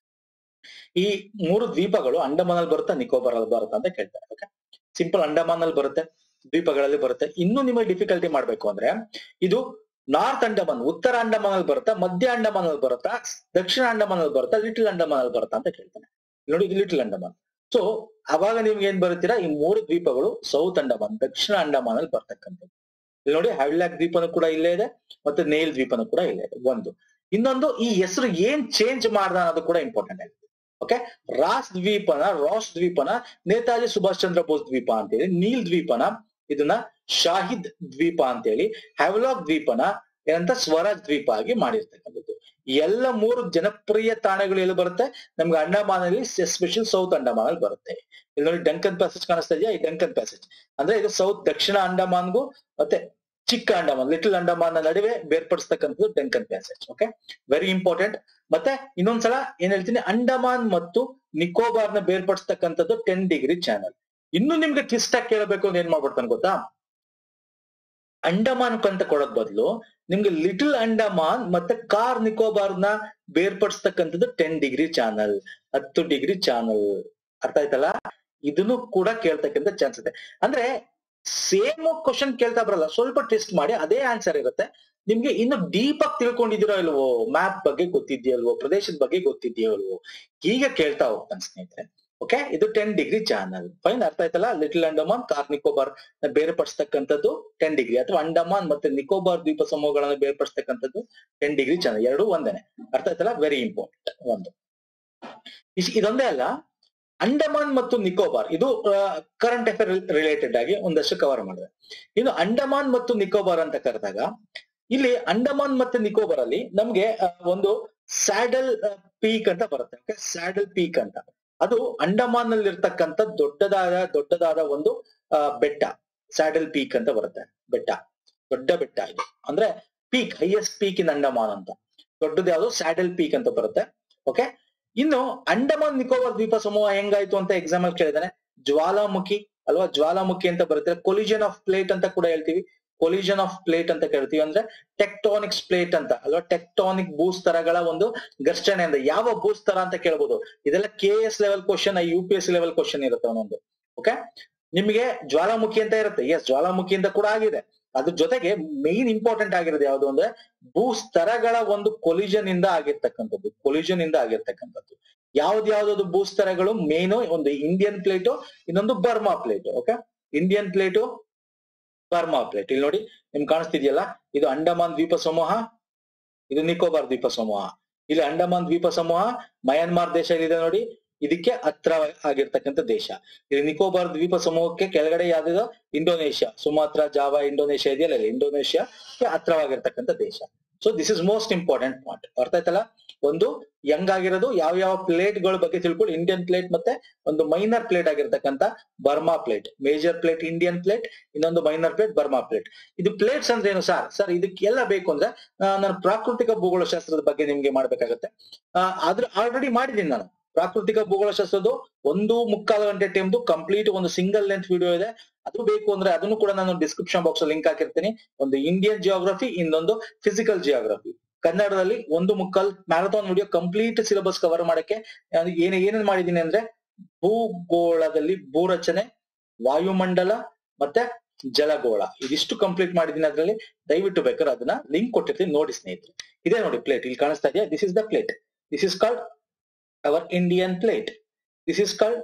ಈ ಮೂರು ದ್ವೀಪಗಳು ಅಂಡಮಾನ್ ಅಲ್ಲಿ ಬರುತ್ತಾ ನಿಕೋಬಾರ್ ಅಲ್ಲಿ ಬರುತ್ತಾ ಅಂತ ಕೇಳ್ತಾರೆ ಓಕೆ ಸಿಂಪಲ್ ಅಂಡಮಾನ್ ಅಲ್ಲಿ ಬರುತ್ತೆ ದ್ವೀಪಗಳಲ್ಲಿ ಬರುತ್ತೆ ಇನ್ನು ನಿಮಗೆ ಡಿಫಿಕಲ್ಟಿ ಮಾಡ್ಬೇಕು ಅಂದ್ರೆ ಇದು ನಾರ್ತ್ ಅಂಡಮಾನ್ ಉತ್ತರ ಅಂಡಮಾನ್ ಅಲ್ಲಿ ಬರುತ್ತಾ ಮಧ್ಯ ಅಂಡಮಾನ್ ಅಲ್ಲಿ ಬರುತ್ತಾ ದಕ್ಷಿಣ ಅಂಡಮಾನ್ ಅಲ್ಲಿ ಬರುತ್ತಾ ಲಿಟಲ್ ಅಂಡಮಾನ್ ಅಲ್ಲಿ ಬರುತ್ತಾ ಅಂತ ಕೇಳ್ತಾನೆ ಇಲ್ಲಿ ನೋಡಿ ಇದು ಲಿಟಲ್ ಅಂಡಮಾನ್ ಸೊ ಅವಾಗ ನಿಮ್ಗೆ ಏನ್ ಬರುತ್ತೀರಾ ಈ ಮೂರು ದ್ವೀಪಗಳು ಸೌತ್ ಅಂಡಮಾನ್ ದಕ್ಷಿಣ ಅಂಡಮಾನ್ ಅಲ್ಲಿ ಬರ್ತಕ್ಕಂಥದ್ದು ಇಲ್ಲಿ ನೋಡಿ ಹ್ಯಾವ್ಲಾಕ್ ದ್ವೀಪನು ಕೂಡ ಇಲ್ಲೇ ಇದೆ ಮತ್ತೆ ನೇಲ್ ದ್ವೀಪನು ಕೂಡ ಇಲ್ಲೇ ಇದೆ ಒಂದು ಇನ್ನೊಂದು ಈ ಹೆಸರು ಏನ್ ಚೇಂಜ್ ಮಾಡ್ದ ಅನ್ನೋದು ಕೂಡ ಇಂಪಾರ್ಟೆಂಟ್ ಆಗಿದೆ ಓಕೆ ರಾಸ್ ದ್ವೀಪನ ರಾಸ್ ದ್ವೀಪನ ನೇತಾಜಿ ಸುಭಾಷ್ ಚಂದ್ರ ಬೋಸ್ ದ್ವೀಪ ಅಂತೇಳಿ ನೀಲ್ ದ್ವೀಪನ ಇದನ್ನ ಶಾಹಿದ್ ದ್ವೀಪ ಅಂತೇಳಿ ಹ್ಯಾವ್ಲಾಕ್ ದ್ವೀಪನ ಏನಂತ ಸ್ವರಾಜ್ ದ್ವೀಪ ಆಗಿ ಮಾಡಿರ್ತಕ್ಕಂಥದ್ದು ಈ ಎಲ್ಲ ಮೂರು ಜನಪ್ರಿಯ ತಾಣಗಳು ಎಲ್ಲಿ ಬರುತ್ತೆ ನಮ್ಗೆ ಅಂಡಮಾನ್ ಅಲ್ಲಿ ಎಸ್ಪೆಷಲ್ ಸೌತ್ ಅಂಡಮಾನ್ ಅಲ್ಲಿ ಬರುತ್ತೆ ಇಲ್ಲಿ ನೋಡಿ ಡಂಕನ್ ಪ್ಯಾಸೇಜ್ ಕಾಣಿಸ್ತಾ ಇದೆಯಾ ಈ ಡಂಕನ್ ಪ್ಯಾಸೇಜ್ ಅಂದ್ರೆ ಇದು ಸೌತ್ ದಕ್ಷಿಣ ಅಂಡಮಾನ್ಗೂ ಮತ್ತೆ ಚಿಕ್ಕ ಅಂಡಮಾನ್ ಲಿಟಲ್ ಅಂಡಮಾನ್ ನಡುವೆ ಬೇರ್ಪಡಿಸ್ತಕ್ಕಂಥದ್ದು Duncan Passage okay very important ಮತ್ತೆ ಇನ್ನೊಂದ್ಸಲ ಏನ್ ಹೇಳ್ತೀನಿ ಅಂಡಮಾನ್ ಮತ್ತು ನಿಕೋಬಾರ್ನ ಬೇರ್ಪಡಿಸ್ತಕ್ಕಂಥದ್ದು ಟೆನ್ ಡಿಗ್ರಿ ಚಾನಲ್ ಇನ್ನು ನಿಮ್ಗೆ ಟ್ವಿಸ್ಟ್ ಆಗಿ ಕೇಳಬೇಕು ಅಂತ ಏನ್ ಮಾಡ್ಬಿಡ್ತಾನೆ ಗೊತ್ತಾ ಅಂಡಮಾನ್ ಅಂತ ಕೊಡೋದ್ ಬದಲು ನಿಮ್ಗೆ ಲಿಟಲ್ ಅಂಡಮಾನ್ ಮತ್ತೆ ಕಾರ್ ನಿಕೋಬಾರ್ನ ಬೇರ್ಪಡಿಸ್ತಕ್ಕಂಥದ್ದು ಟೆನ್ ಡಿಗ್ರಿ ಚಾನಲ್ ಹತ್ತು ಡಿಗ್ರಿ ಚಾನಲ್ ಅರ್ಥ ಆಯ್ತಲ್ಲ ಇದನ್ನು ಕೂಡ ಕೇಳ್ತಕ್ಕಂಥ ಚಾನ್ಸ್ ಇದೆ ಅಂದ್ರೆ ಸೇಮ್ ಕ್ವಶನ್ ಕೇಳ್ತಾ ಬರಲ್ಲ ಸ್ವಲ್ಪ ಟೆಸ್ಟ್ ಮಾಡಿ ಅದೇ ಆನ್ಸರ್ ಇರುತ್ತೆ ನಿಮ್ಗೆ ಇನ್ನು ಡೀಪ್ ಆಗಿ ತಿಳ್ಕೊಂಡಿದ್ದೀರೋ ಇಲ್ವೋ ಮ್ಯಾಪ್ ಬಗ್ಗೆ ಗೊತ್ತಿದ್ಯಲ್ವೋ ಪ್ರದೇಶದ ಬಗ್ಗೆ ಗೊತ್ತಿದ್ಯೋ ಇಲ್ವೋ ಹೀಗೆ ಕೇಳ್ತಾ ಹೋಗ್ತಾನೆ ಸ್ನೇಹಿತರೆ ಓಕೆ ಇದು ಟೆನ್ ಡಿಗ್ರಿ ಚಾನಲ್ ಫೈನ್ ಅರ್ಥ ಆಯ್ತಲ್ಲ ಲಿಟಲ್ ಅಂಡಮಾನ್ ಕಾರ್ ನಿಕೋಬಾರ್ ಬೇರ್ಪಡಿಸ್ತಕ್ಕಂಥದ್ದು ಟೆನ್ ಡಿಗ್ರಿ ಅಥವಾ ಅಂಡಮಾನ್ ಮತ್ತೆ ನಿಕೋಬಾರ್ ದ್ವೀಪ ಸಮೂಹಗಳನ್ನ ಬೇರ್ಪಡಿಸ್ತಕ್ಕಂಥದ್ದು ಟೆನ್ ಡಿಗ್ರಿ ಚಾನಲ್ ಎರಡು ಒಂದೇನೆ ಅರ್ಥ ಆಯ್ತಲ್ಲ ವೆರಿ ಇಂಪಾರ್ಟೆಂಟ್ ಒಂದು ಇಸ್- ಇದೊಂದೇ ಅಲ್ಲ ಅಂಡಮಾನ್ ಮತ್ತು ನಿಕೋಬಾರ್ ಇದು ಕರೆಂಟ್ ಅಫೇರ್ ರಿಲೇಟೆಡ್ ಆಗಿ ಒಂದಷ್ಟು ಕವರ್ ಮಾಡಿದೆ ಇನ್ನು ಅಂಡಮಾನ್ ಮತ್ತು ನಿಕೋಬಾರ್ ಅಂತ ಕರೆದಾಗ ಇಲ್ಲಿ ಅಂಡಮಾನ್ ಮತ್ತೆ ನಿಕೋಬಾರ್ ಅಲ್ಲಿ ನಮ್ಗೆ ಆ, ಒಂದು ಸ್ಯಾಡಲ್ ಪೀಕ್ ಅಂತ ಬರುತ್ತೆ ಓಕೆ ಸ್ಯಾಡಲ್ ಪೀಕ್ ಅಂತ ಅದು ಅಂಡಮಾನ್ ನಲ್ಲಿ ಇರ್ತಕ್ಕಂಥ ದೊಡ್ಡದಾದ ದೊಡ್ಡದಾದ ಒಂದು ಆ, ಬೆಟ್ಟ ಸ್ಯಾಡಲ್ ಪೀಕ್ ಅಂತ ಬರುತ್ತೆ ಬೆಟ್ಟ ದೊಡ್ಡ ಬೆಟ್ಟ ಇದು ಅಂದ್ರೆ peak highest peak in Andaman ಅಂತ ದೊಡ್ಡದು ಯಾವುದು ಸ್ಯಾಡಲ್ ಪೀಕ್ ಅಂತ ಬರುತ್ತೆ ಓಕೆ ಇನ್ನು ಅಂಡಮಾನ್ ನಿಕೋಬಾರ್ ದ್ವೀಪ ಸಮೂಹ ಹೆಂಗಾಯ್ತು ಅಂತ ಎಕ್ಸಾಮ್ ಅಲ್ಲಿ ಕೇಳಿದಾನೆ ಜ್ವಾಲಾಮುಖಿ ಅಲ್ವಾ ಜ್ವಾಲಾಮುಖಿ ಅಂತ ಬರುತ್ತೆ ಕೊಲಿಜನ್ ಆಫ್ ಪ್ಲೇಟ್ ಅಂತ ಕೂಡ ಹೇಳ್ತೀವಿ ಕೊಲಿಜನ್ ಆಫ್ ಪ್ಲೇಟ್ ಅಂತ ಕೇಳ್ತೀವಿ ಅಂದ್ರೆ ಟೆಕ್ಟಾನಿಕ್ಸ್ ಪ್ಲೇಟ್ ಅಂತ ಅಲ್ವಾ ಟೆಕ್ಟಾನಿಕ್ ಭೂಸ್ತರಗಳ ಒಂದು ಘರ್ಷಣೆ ಅಂದ್ರೆ ಯಾವ ಭೂಸ್ತರ ಅಂತ ಕೇಳ್ಬೋದು ಇದೆಲ್ಲ K S level question U P S level question ಇರುತ್ತೆ ಒಂದೊಂದು ಓಕೆ ನಿಮಗೆ ಜ್ವಾಲಾಮುಖಿ ಅಂತ ಇರುತ್ತೆ ಎಸ್ ಜ್ವಾಲಾಮುಖಿಯಿಂದ ಕೂಡ ಆಗಿದೆ ಅದ್ರ ಜೊತೆಗೆ ಮೇನ್ ಇಂಪಾರ್ಟೆಂಟ್ ಆಗಿರೋದು ಯಾವುದು ಅಂದ್ರೆ ಭೂಸ್ತರಗಳ ಒಂದು ಕೊಲಿಜನ್ ಇಂದ ಆಗಿರ್ತಕ್ಕಂಥದ್ದು ಕೊಲಿಜನ್ ಇಂದ ಆಗಿರ್ತಕ್ಕಂಥದ್ದು ಯಾವ್ದು ಯಾವ್ದು ಭೂಸ್ತರಗಳು ಮೇನು ಒಂದು ಇಂಡಿಯನ್ ಪ್ಲೇಟು ಇನ್ನೊಂದು Burma plate okay Indian plate Burma plate ಇಲ್ಲಿ ನೋಡಿ ನಿಮ್ಗೆ ಕಾಣಿಸ್ತಿದ್ಯಲ್ಲ ಇದು ಅಂಡಮಾನ್ ದ್ವೀಪ ಸಮೂಹ ಇದು ನಿಕೋಬಾರ್ ದ್ವೀಪ ಸಮೂಹ ಇಲ್ಲಿ ಅಂಡಮಾನ್ ದ್ವೀಪ ಸಮೂಹ ಮಯನ್ಮಾರ್ ದೇಶ ಇದೆ ನೋಡಿ ಇದಕ್ಕೆ ಹತ್ರ ಆಗಿರ್ತಕ್ಕಂಥ ದೇಶ ಇಲ್ಲಿ ನಿಕೋಬಾರ್ ದ್ವೀಪ ಸಮೂಹಕ್ಕೆ ಕೆಳಗಡೆ ಯಾವ್ದಿದೆ ಇಂಡೋನೇಷ್ಯಾ ಸುಮಾತ್ರ ಜಾವಾ ಇಂಡೋನೇಷ್ಯಾ ಇದೆಯಲ್ಲ ಇಲ್ಲಿ ಇಂಡೋನೇಷ್ಯಾಕ್ಕೆ ಹತ್ರವಾಗಿರ್ತಕ್ಕಂಥ ದೇಶ so this is most important point ಅರ್ಥ ಆಯ್ತಲ್ಲ ಒಂದು ಯಂಗ್ ಆಗಿರೋದು ಯಾವ ಯಾವ ಪ್ಲೇಟ್ ಗಳ ಬಗ್ಗೆ ತಿಳ್ಕೊಳ್ಳಿ ಇಂಡಿಯನ್ ಪ್ಲೇಟ್ ಮತ್ತೆ ಒಂದು ಮೈನರ್ ಪ್ಲೇಟ್ ಆಗಿರ್ತಕ್ಕಂಥ Burma plate major plate Indian plate ಇನ್ನೊಂದು ಮೈನರ್ ಪ್ಲೇಟ್ ಬರ್ಮಾ ಪ್ಲೇಟ್ ಇದು ಪ್ಲೇಟ್ಸ್ ಅಂದ್ರೆ ಏನು ಸರ್ ಸರ್ ಇದಕ್ಕೆಲ್ಲ ಬೇಕು ಅಂದ್ರೆ ಆ, ನಾನು ಪ್ರಾಕೃತಿಕ ಭೂಗೋಳಶಾಸ್ತ್ರದ ಬಗ್ಗೆ ನಿಮ್ಗೆ ಮಾಡ್ಬೇಕಾಗತ್ತೆ ಆ, ಆದ್ರೆ ಆಲ್ರೆಡಿ ಮಾಡಿದ್ದೀನಿ ನಾನು ಪ್ರಾಕೃತಿಕ ಭೂಗೋಳಶಾಸ್ತ್ರದ್ದು ಒಂದು ಮುಕ್ಕಾಲು ಗಂಟೆ ಟೈಮ್ದು ಕಂಪ್ಲೀಟ್ ಒಂದು ಸಿಂಗಲ್ ಲೆಂತ್ ವಿಡಿಯೋ ಇದೆ ಅದು ಬೇಕು ಅಂದ್ರೆ ಅದನ್ನು ಕೂಡ ನಾನು ಡಿಸ್ಕ್ರಿಪ್ಷನ್ ಬಾಕ್ಸ್ ಲಿಂಕ್ ಹಾಕಿರ್ತೀನಿ ಒಂದು ಇಂಡಿಯನ್ ಜಿಯೋಗ್ರಫಿ ಇನ್ನೊಂದು ಫಿಸಿಕಲ್ ಜಿಯೋಗ್ರಫಿ ಕನ್ನಡದಲ್ಲಿ ಒಂದು ಮುಕ್ಕಾಲ್ marathon video complete syllabus cover ಮಾಡಕ್ಕೆ ನಾನು ಏನ್ ಏನೇನ್ ಮಾಡಿದೀನಿ ಅಂದ್ರೆ ಭೂಗೋಳದಲ್ಲಿ ಭೂರಚನೆ ವಾಯುಮಂಡಲ ಮತ್ತೆ ಜಲಗೋಳ ಇದಿಷ್ಟು ಕಂಪ್ಲೀಟ್ ಮಾಡಿದೀನಿ ಅದ್ರಲ್ಲಿ ದಯವಿಟ್ಟು ಬೇಕಾದ್ರೆ ಅದನ್ನ ಲಿಂಕ್ ಕೊಟ್ಟಿರ್ತೀನಿ ನೋಡಿ ಸ್ನೇಹಿತರೆ ಇದೇ ನೋಡಿ ಪ್ಲೇಟ್ ಇಲ್ಲಿ ಕಾಣಿಸ್ತಾ ಇದೆಯಾ this is the plate this is called our Indian plate. This is called